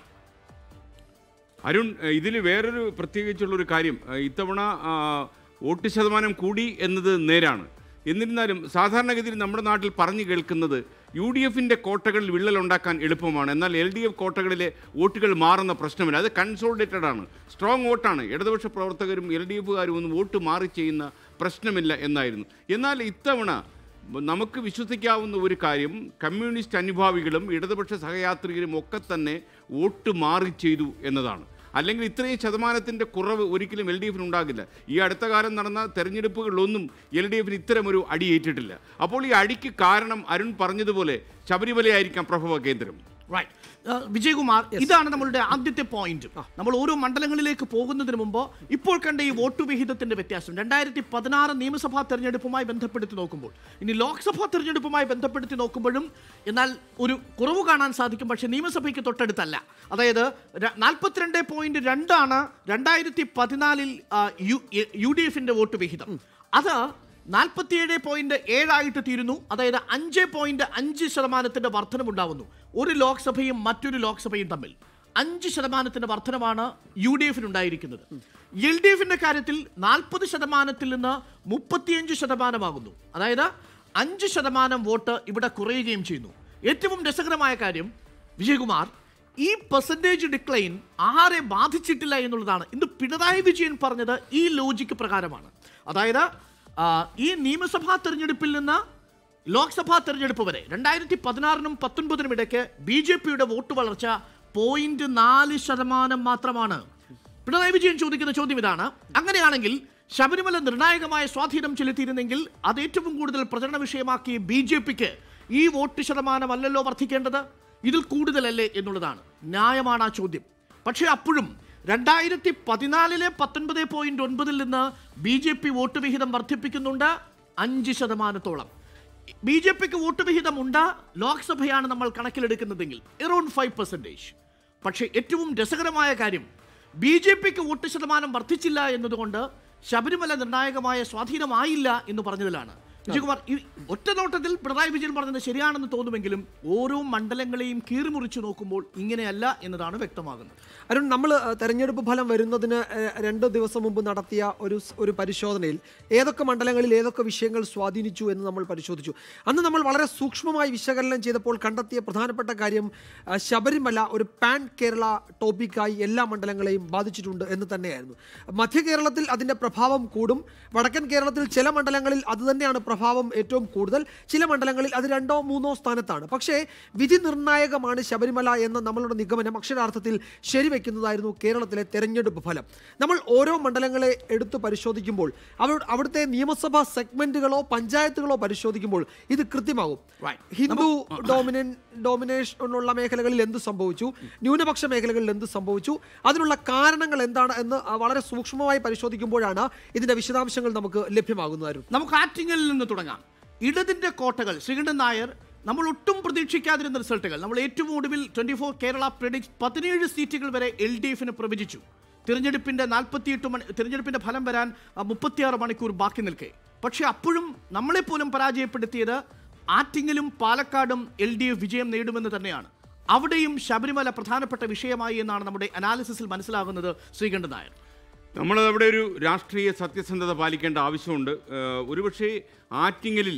അരുൺ ഇതിൽ വേറൊരു പ്രത്യേകിച്ചുള്ളൊരു കാര്യം ആ, ഇത്തവണ ആ, വോട്ട് ശതമാനം കൂടി എന്നത് നേരാണ് എന്നിരുന്നാലും സാധാരണഗതിയിൽ നമ്മുടെ നാട്ടിൽ പറഞ്ഞു കേൾക്കുന്നത് യു ഡി എഫിൻ്റെ കോട്ടകളിൽ വിള്ളലുണ്ടാക്കാൻ എളുപ്പമാണ് എന്നാൽ എൽ ഡി എഫ് കോട്ടകളിലെ വോട്ടുകൾ മാറുന്ന പ്രശ്നമില്ല അത് കൺസോളിഡേറ്റഡ് ആണ് സ്ട്രോങ് വോട്ടാണ് ഇടതുപക്ഷ പ്രവർത്തകരും എൽ ഡി എഫുകാരും ഒന്നും വോട്ട് മാറി ചെയ്യുന്ന പ്രശ്നമില്ല എന്നായിരുന്നു എന്നാൽ ഇത്തവണ നമുക്ക് വിശ്വസിക്കാവുന്ന ഒരു കാര്യം കമ്മ്യൂണിസ്റ്റ് അനുഭാവികളും ഇടതുപക്ഷ സഹയാത്രികരും ഒക്കെ തന്നെ വോട്ട് മാറി ചെയ്തു എന്നതാണ് അല്ലെങ്കിൽ ഇത്രയും ശതമാനത്തിൻ്റെ കുറവ് ഒരിക്കലും എൽ ഡി എഫിന് ഉണ്ടാകില്ല ഈ അടുത്ത കാലം നടന്ന തെരഞ്ഞെടുപ്പുകളിലൊന്നും എൽ ഡി എഫിന് ഇത്തരമൊരു അടി ഏറ്റിട്ടില്ല അപ്പോൾ ഈ അടിക്ക് കാരണം അരുൺ പറഞ്ഞതുപോലെ ശബരിമലയായിരിക്കാം പ്രഭവ കേന്ദ്രം റൈറ്റ് വിജയകുമാർ ഇതാണ് നമ്മളുടെ ആദ്യത്തെ പോയിന്റ് നമ്മൾ ഓരോ മണ്ഡലങ്ങളിലേക്ക് പോകുന്നതിന് മുമ്പ് ഇപ്പോൾ കണ്ട ഈ വോട്ട് വിഹിതത്തിന്റെ വ്യത്യാസം രണ്ടായിരത്തി പതിനാറ് നിയമസഭാ തെരഞ്ഞെടുപ്പുമായി ബന്ധപ്പെടുത്തി നോക്കുമ്പോൾ ഇനി ലോക്സഭാ തെരഞ്ഞെടുപ്പുമായി ബന്ധപ്പെടുത്തി നോക്കുമ്പോഴും എന്നാൽ ഒരു കുറവ് കാണാൻ സാധിക്കും പക്ഷേ നിയമസഭയ്ക്ക് തൊട്ടടുത്തല്ല അതായത് നാൽപ്പത്തിരണ്ട് പോയിന്റ് രണ്ടാണ് രണ്ടായിരത്തി പതിനാലിൽ യു ഡി എഫിന്റെ വോട്ട് വിഹിതം അത് നാൽപ്പത്തിയേഴ് പോയിന്റ് ഏഴായിട്ട് തീരുന്നു അതായത് അഞ്ച് പോയിന്റ് അഞ്ച് ശതമാനത്തിന്റെ വർധനമുണ്ടാവുന്നു ഒരു ലോക്സഭയും മറ്റൊരു ലോക്സഭയും തമ്മിൽ അഞ്ച് ശതമാനത്തിന്റെ വർധനമാണ് യു ഡി എഫിനുണ്ടായിരിക്കുന്നത് എൽ ഡി എഫിന്റെ കാര്യത്തിൽ നാൽപ്പത് ശതമാനത്തിൽ നിന്ന് മുപ്പത്തിയഞ്ച് ശതമാനമാകുന്നു അതായത് അഞ്ച് ശതമാനം വോട്ട് ഇവിടെ കുറയുകയും ചെയ്യുന്നു ഏറ്റവും രസകരമായ കാര്യം വിജയകുമാർ ഈ പെർസെൻറ്റേജ് ഡിക്ലൈൻ ആരെ ബാധിച്ചിട്ടില്ല എന്നുള്ളതാണ് ഇന്ന് പിണറായി വിജയൻ പറഞ്ഞത് ഈ ലോജിക്ക് പ്രകാരമാണ് അതായത് ആ, ഈ നിയമസഭാ തെരഞ്ഞെടുപ്പിൽ നിന്ന് ലോക്സഭാ തെരഞ്ഞെടുപ്പ് വരെ രണ്ടായിരത്തി പതിനാറിനും പത്തൊൻപതിനും ഇടയ്ക്ക് ബി ജെ പിയുടെ വോട്ട് വളർച്ച പോയിന്റ് നാല് ശതമാനം മാത്രമാണ് പിണറായി വിജയൻ ചോദിക്കുന്ന ചോദ്യം ഇതാണ് അങ്ങനെയാണെങ്കിൽ ശബരിമല നിർണായകമായ സ്വാധീനം ചെലുത്തിയിരുന്നെങ്കിൽ അത് ഏറ്റവും കൂടുതൽ പ്രചരണ വിഷയമാക്കിയ ബി ജെ പിക്ക് ഈ വോട്ട് ശതമാനമല്ലല്ലോ വർദ്ധിക്കേണ്ടത് ഇതിൽ കൂടുതലല്ലേ എന്നുള്ളതാണ് ന്യായമാണ് ആ ചോദ്യം പക്ഷേ അപ്പോഴും രണ്ടായിരത്തി പതിനാലിലെ പത്തൊൻപത് പോയിന്റ് ഒൻപതിൽ നിന്ന് ബി ജെ പി വോട്ട് വിഹിതം വർദ്ധിപ്പിക്കുന്നുണ്ട് അഞ്ച് ശതമാനത്തോളം ബി ജെ പിക്ക് വോട്ട് വിഹിതമുണ്ട് ലോക്സഭയാണ് നമ്മൾ കണക്കിലെടുക്കുന്നതെങ്കിൽ എറൗണ്ട് ഫൈവ് പെർസെൻറ്റേജ് പക്ഷേ ഏറ്റവും രസകരമായ കാര്യം ബി ജെ പിക്ക് വോട്ട് ശതമാനം വർദ്ധിച്ചില്ല എന്നതുകൊണ്ട് ശബരിമല നിർണായകമായ സ്വാധീനമായില്ല എന്ന് പറഞ്ഞതിലാണ് വിജയകുമാർ ഈ ഒറ്റ നോട്ടത്തിൽ പിണറായി വിജയൻ പറഞ്ഞത് ശരിയാണെന്ന് തോന്നുമെങ്കിലും ഓരോ മണ്ഡലങ്ങളെയും കീറിമുറിച്ചു നോക്കുമ്പോൾ ഇങ്ങനെയല്ല എന്നതാണ് വ്യക്തമാകുന്നത് അരുൺ നമ്മൾ തെരഞ്ഞെടുപ്പ് ഫലം വരുന്നതിന് ഏഹ്, രണ്ട് ദിവസം മുമ്പ് നടത്തിയ ഒരു സ്- ഒരു പരിശോധനയിൽ ഏതൊക്കെ മണ്ഡലങ്ങളിൽ ഏതൊക്കെ വിഷയങ്ങൾ സ്വാധീനിച്ചു എന്ന് നമ്മൾ പരിശോധിച്ചു അന്ന് നമ്മൾ വളരെ സൂക്ഷ്മമായി വിശകലനം ചെയ്തപ്പോൾ കണ്ടെത്തിയ പ്രധാനപ്പെട്ട കാര്യം ആ, ശബരിമല ഒരു പാൻ കേരള ടോപ്പിക്കായി എല്ലാ മണ്ഡലങ്ങളെയും ബാധിച്ചിട്ടുണ്ട് എന്ന് തന്നെയായിരുന്നു മധ്യ കേരളത്തിൽ അതിൻ്റെ പ്രഭാവം കൂടും വടക്കൻ കേരളത്തിൽ ചില മണ്ഡലങ്ങളിൽ അത് തന്നെയാണ് പ്രഭാവം ഏറ്റവും കൂടുതൽ ചില മണ്ഡലങ്ങളിൽ അത് രണ്ടോ മൂന്നോ സ്ഥാനത്താണ് പക്ഷേ വിധി നിർണായകമാണ് ശബരിമല എന്ന നമ്മളുടെ നിഗമനം അക്ഷരാർത്ഥത്തിൽ ശരിവെക്കുന്നതായിരുന്നു കേരളത്തിലെ തെരഞ്ഞെടുപ്പ് ഫലം നമ്മൾ ഓരോ മണ്ഡലങ്ങളെ എടുത്തു പരിശോധിക്കുമ്പോൾ അവ അവിടുത്തെ നിയമസഭാ സെഗ്മെന്റുകളോ പഞ്ചായത്തുകളോ പരിശോധിക്കുമ്പോൾ ഇത് കൃത്യമാകും Right. ഹിന്ദു ഡോമിനൻ ഡോമിനേഷനുള്ള മേഖലകളിൽ എന്ത് സംഭവിച്ചു ന്യൂനപക്ഷ മേഖലകളിൽ എന്ത് സംഭവിച്ചു അതിനുള്ള കാരണങ്ങൾ എന്താണ് എന്ന് ആ, വളരെ സൂക്ഷ്മമായി പരിശോധിക്കുമ്പോഴാണ് ഇതിന്റെ വിശദാംശങ്ങൾ നമുക്ക് ലഭ്യമാകുന്നതായിരുന്നു നമുക്ക് ആറ്റിങ്ങലിൽ നിന്ന് തുടങ്ങാം ഇടതിന്റെ കോട്ടകൾ ശ്രീകണ്ഠൻ നായർ നമ്മൾ ഒട്ടും പ്രതീക്ഷിക്കാതിരുന്ന റിസൾട്ടുകൾ നമ്മൾ ഏറ്റവും ഒടുവിൽ ട്വന്റി ഫോർ കേരള പ്രിഡിക്സ് പതിനേഴ് സീറ്റുകൾ വരെ എൽ ഡി എഫിന് പ്രവചിച്ചു തിരഞ്ഞെടുപ്പിന്റെ നാൽപ്പത്തിയെട്ട് മണി തിരഞ്ഞെടുപ്പിന്റെ ഫലം വരാൻ ആ, മുപ്പത്തിയാറ് മണിക്കൂർ ബാക്കി നിൽക്കെ പക്ഷേ അപ്പോഴും നമ്മളെപ്പോലും പരാജയപ്പെടുത്തിയത് ആറ്റിങ്ങലും പാലക്കാടും എൽ ഡി എഫ് വിജയം നേടുമെന്ന് തന്നെയാണ് അവിടെയും ശബരിമല പ്രധാനപ്പെട്ട വിഷയമായി എന്നാണ് നമ്മുടെ അനാലിസിസിൽ മനസ്സിലാകുന്നത് ശ്രീകണ്ഠൻ നായർ നമ്മളത് അവിടെ ഒരു രാഷ്ട്രീയ സത്യസന്ധത പാലിക്കേണ്ട ആവശ്യമുണ്ട് ഏഹ് ഒരുപക്ഷേ ആറ്റിങ്ങലിൽ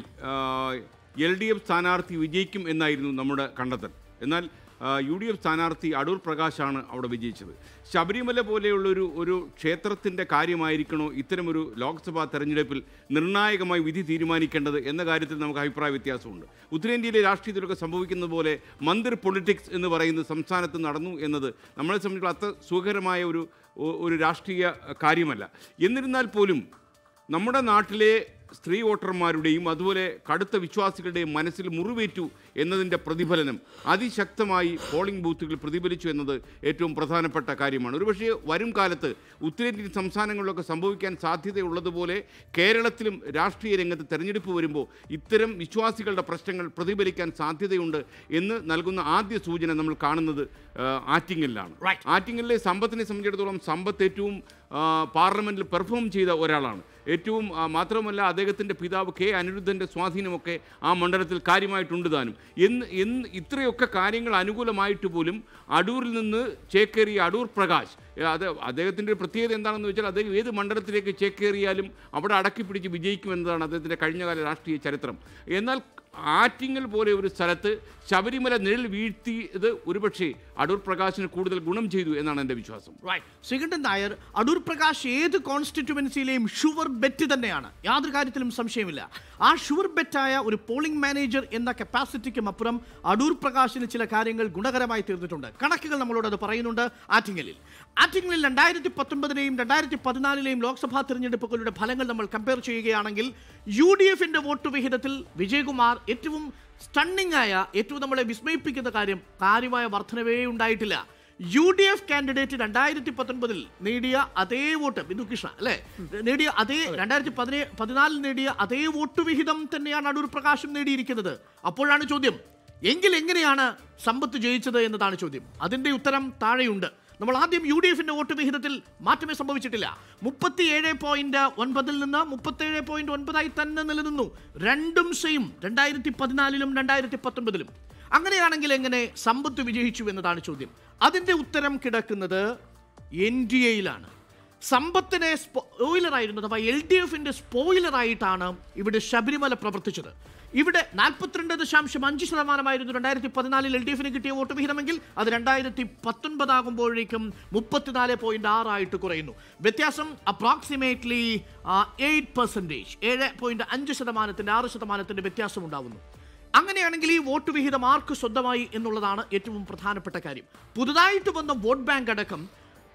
എൽ ഡി എഫ് സ്ഥാനാർത്ഥി വിജയിക്കും എന്നായിരുന്നു നമ്മുടെ കണ്ടെത്തൽ എന്നാൽ യു ഡി എഫ് സ്ഥാനാർത്ഥി അടൂർ പ്രകാശാണ് അവിടെ വിജയിച്ചത് ശബരിമല പോലെയുള്ളൊരു ഒരു ക്ഷേത്രത്തിൻ്റെ കാര്യമായിരിക്കണോ ഇത്തരമൊരു ലോക്സഭാ തെരഞ്ഞെടുപ്പിൽ നിർണായകമായി വിധി തീരുമാനിക്കേണ്ടത് എന്ന കാര്യത്തിൽ നമുക്ക് അഭിപ്രായ വ്യത്യാസമുണ്ട് ഉത്തരേന്ത്യയിലെ രാഷ്ട്രീയത്തിലൊക്കെ സംഭവിക്കുന്നത് പോലെ മന്ദിർ പൊളിറ്റിക്സ് എന്ന് പറയുന്നത് സംസ്ഥാനത്ത് നടന്നു എന്നത് നമ്മളെ സംബന്ധിച്ചുള്ള അത്ര സുഖകരമായ ഒരു ഒ- ഒരു രാഷ്ട്രീയ കാര്യമല്ല എന്നിരുന്നാൽ പോലും നമ്മുടെ നാട്ടിലെ സ്ത്രീ വോട്ടർമാരുടെയും അതുപോലെ കടുത്ത വിശ്വാസികളുടെയും മനസ്സിൽ മുറിവേറ്റു എന്നതിൻ്റെ പ്രതിഫലനം അതിശക്തമായി പോളിംഗ് ബൂത്തുകൾ പ്രതിഫലിച്ചു എന്നത് ഏറ്റവും പ്രധാനപ്പെട്ട കാര്യമാണ് ഒരുപക്ഷേ വരും കാലത്ത് ഉത്തരേന്ത്യൻ സംസ്ഥാനങ്ങളിലൊക്കെ സംഭവിക്കാൻ സാധ്യതയുള്ളതുപോലെ കേരളത്തിലും രാഷ്ട്രീയ രംഗത്ത് തെരഞ്ഞെടുപ്പ് വരുമ്പോൾ ഇത്തരം വിശ്വാസികളുടെ പ്രശ്നങ്ങൾ പ്രതിഫലിക്കാൻ സാധ്യതയുണ്ട് എന്ന് നൽകുന്ന ആദ്യ സൂചന നമ്മൾ കാണുന്നത് ആ, ആറ്റിങ്ങലിലാണ് Right. ആറ്റിങ്ങലിലെ സമ്പത്തിനെ സംബന്ധിച്ചിടത്തോളം സമ്പത്ത് ഏറ്റവും ആ, പാർലമെന്റിൽ പെർഫോം ചെയ്ത ഒരാളാണ് ഏറ്റവും ആ, മാത്രമല്ല അദ്ദേഹത്തിൻ്റെ പിതാവ് കെ അനിരുദ്ധൻ്റെ സ്വാധീനമൊക്കെ ആ മണ്ഡലത്തിൽ കാര്യമായിട്ടുണ്ട് താനും എന്ന് എന്ന് ഇത്രയൊക്കെ കാര്യങ്ങൾ അനുകൂലമായിട്ട് പോലും അടൂരിൽ നിന്ന് ചേക്കേറിയ അടൂർ പ്രകാശ് ഏ, അത് അദ്ദേഹത്തിൻ്റെ ഒരു പ്രത്യേകത എന്താണെന്ന് വെച്ചാൽ അദ്ദേഹം ഏത് മണ്ഡലത്തിലേക്ക് ചേക്കേറിയാലും അവിടെ അടക്കി പിടിച്ച് വിജയിക്കുമെന്നതാണ് അദ്ദേഹത്തിൻ്റെ കഴിഞ്ഞകാല രാഷ്ട്രീയ ചരിത്രം എന്നാൽ ആറ്റിങ്ങൽ പോലെ ഒരു സ്ഥലത്ത് ശബരിമല നിഴൽ വീഴ്ത്തിയത് ഒരുപക്ഷെ അടൂർ പ്രകാശിന് കൂടുതൽ ഗുണം ചെയ്തു എന്നാണ് എൻ്റെ വിശ്വാസം റൈറ്റ് ശ്രീകണ്ഠൻ നായർ അടൂർ പ്രകാശ് ഏത് കോൺസ്റ്റിറ്റ്യുവൻസിയിലെയും ഷുവർ ബെറ്റ് തന്നെയാണ് യാതൊരു കാര്യത്തിലും സംശയമില്ല ആ ഷുവർ ബെറ്റായ ഒരു പോളിംഗ് മാനേജർ എന്ന കപ്പാസിറ്റിക്കും അപ്പുറം അടൂർ പ്രകാശിന് ചില കാര്യങ്ങൾ ഗുണകരമായി തീർന്നിട്ടുണ്ട് കണക്കുകൾ നമ്മളോട് അത് പറയുന്നുണ്ട് ആറ്റിങ്ങലിൽ ആറ്റിങ്ങലിൽ രണ്ടായിരത്തി പത്തൊൻപതിലെയും രണ്ടായിരത്തി പതിനാലിലെയും ലോക്സഭാ തിരഞ്ഞെടുപ്പുകളുടെ ഫലങ്ങൾ നമ്മൾ കമ്പയർ ചെയ്യുകയാണെങ്കിൽ യു ഡി എഫിന്റെ വോട്ട് വിഹിതത്തിൽ വിജയകുമാർ ഏറ്റവും സ്റ്റണ്ണിംഗ് ആയ ഏറ്റവും നമ്മളെ വിസ്മയിപ്പിക്കുന്ന കാര്യം കാര്യമായ വർധനവേ ഉണ്ടായിട്ടില്ല യു ഡി എഫ് കാൻഡിഡേറ്റ് രണ്ടായിരത്തി പത്തൊൻപതിൽ നേടിയ അതേ വോട്ട് ബിന്ദു കൃഷ്ണ അല്ലെ നേടിയ അതേ രണ്ടായിരത്തി പതിനേ പതിനാലിൽ നേടിയ അതേ വോട്ട് വിഹിതം തന്നെയാണ് അടൂർ പ്രകാശും നേടിയിരിക്കുന്നത് അപ്പോഴാണ് ചോദ്യം എങ്കിൽ എങ്ങനെയാണ് സമ്പത്ത് ജയിച്ചത് എന്നതാണ് ചോദ്യം അതിന്റെ ഉത്തരം താഴെയുണ്ട് നമ്മൾ ആദ്യം യു ഡി എഫിന്റെ വോട്ട് വിഹിതത്തിൽ മാറ്റമേ സംഭവിച്ചിട്ടില്ല മുപ്പത്തിയേഴ് പോയിന്റ് ഒൻപതിൽ നിന്ന് മുപ്പത്തേഴ് പോയിന്റ് ഒൻപതായി തന്നെ നിലനിന്നു രണ്ടും സെയിം രണ്ടായിരത്തി പതിനാലിലും രണ്ടായിരത്തി പത്തൊൻപതിലും അങ്ങനെയാണെങ്കിൽ എങ്ങനെ സമ്പത്ത് വിജയിച്ചു എന്നതാണ് ചോദ്യം അതിന്റെ ഉത്തരം കിടക്കുന്നത് എൻ ഡി എയിലാണ് സമ്പത്തിനെ സ്പോയിലറായിരുന്നു അഥവാ എൽ ഡി എഫിന്റെ സ്പോയിലറായിട്ടാണ് ഇവിടെ ശബരിമല പ്രവർത്തിച്ചത് ഇവിടെ നാൽപ്പത്തിരണ്ട് ദശാംശം അഞ്ച് ശതമാനമായിരുന്നു രണ്ടായിരത്തി പതിനാലിൽ എൽ ഡി എഫിന് കിട്ടിയ വോട്ട് വിഹിതമെങ്കിൽ അത് രണ്ടായിരത്തി പത്തൊൻപതാകുമ്പോഴേക്കും മുപ്പത്തിനാല് പോയിന്റ് ആറായിട്ട് കുറയുന്നു വ്യത്യാസം അപ്രോക്സിമേറ്റ്ലി എയ്റ്റ് പെർസെൻറ്റേജ് ഏഴ് പോയിന്റ് അഞ്ച് ശതമാനത്തിന്റെ ആറ് ശതമാനത്തിന്റെ വ്യത്യാസം ഉണ്ടാവുന്നു അങ്ങനെയാണെങ്കിൽ ഈ വോട്ട് വിഹിതം ആർക്ക് സ്വന്തമായി എന്നുള്ളതാണ് ഏറ്റവും പ്രധാനപ്പെട്ട കാര്യം പുതുതായിട്ട് വന്ന വോട്ട് ബാങ്ക് അടക്കം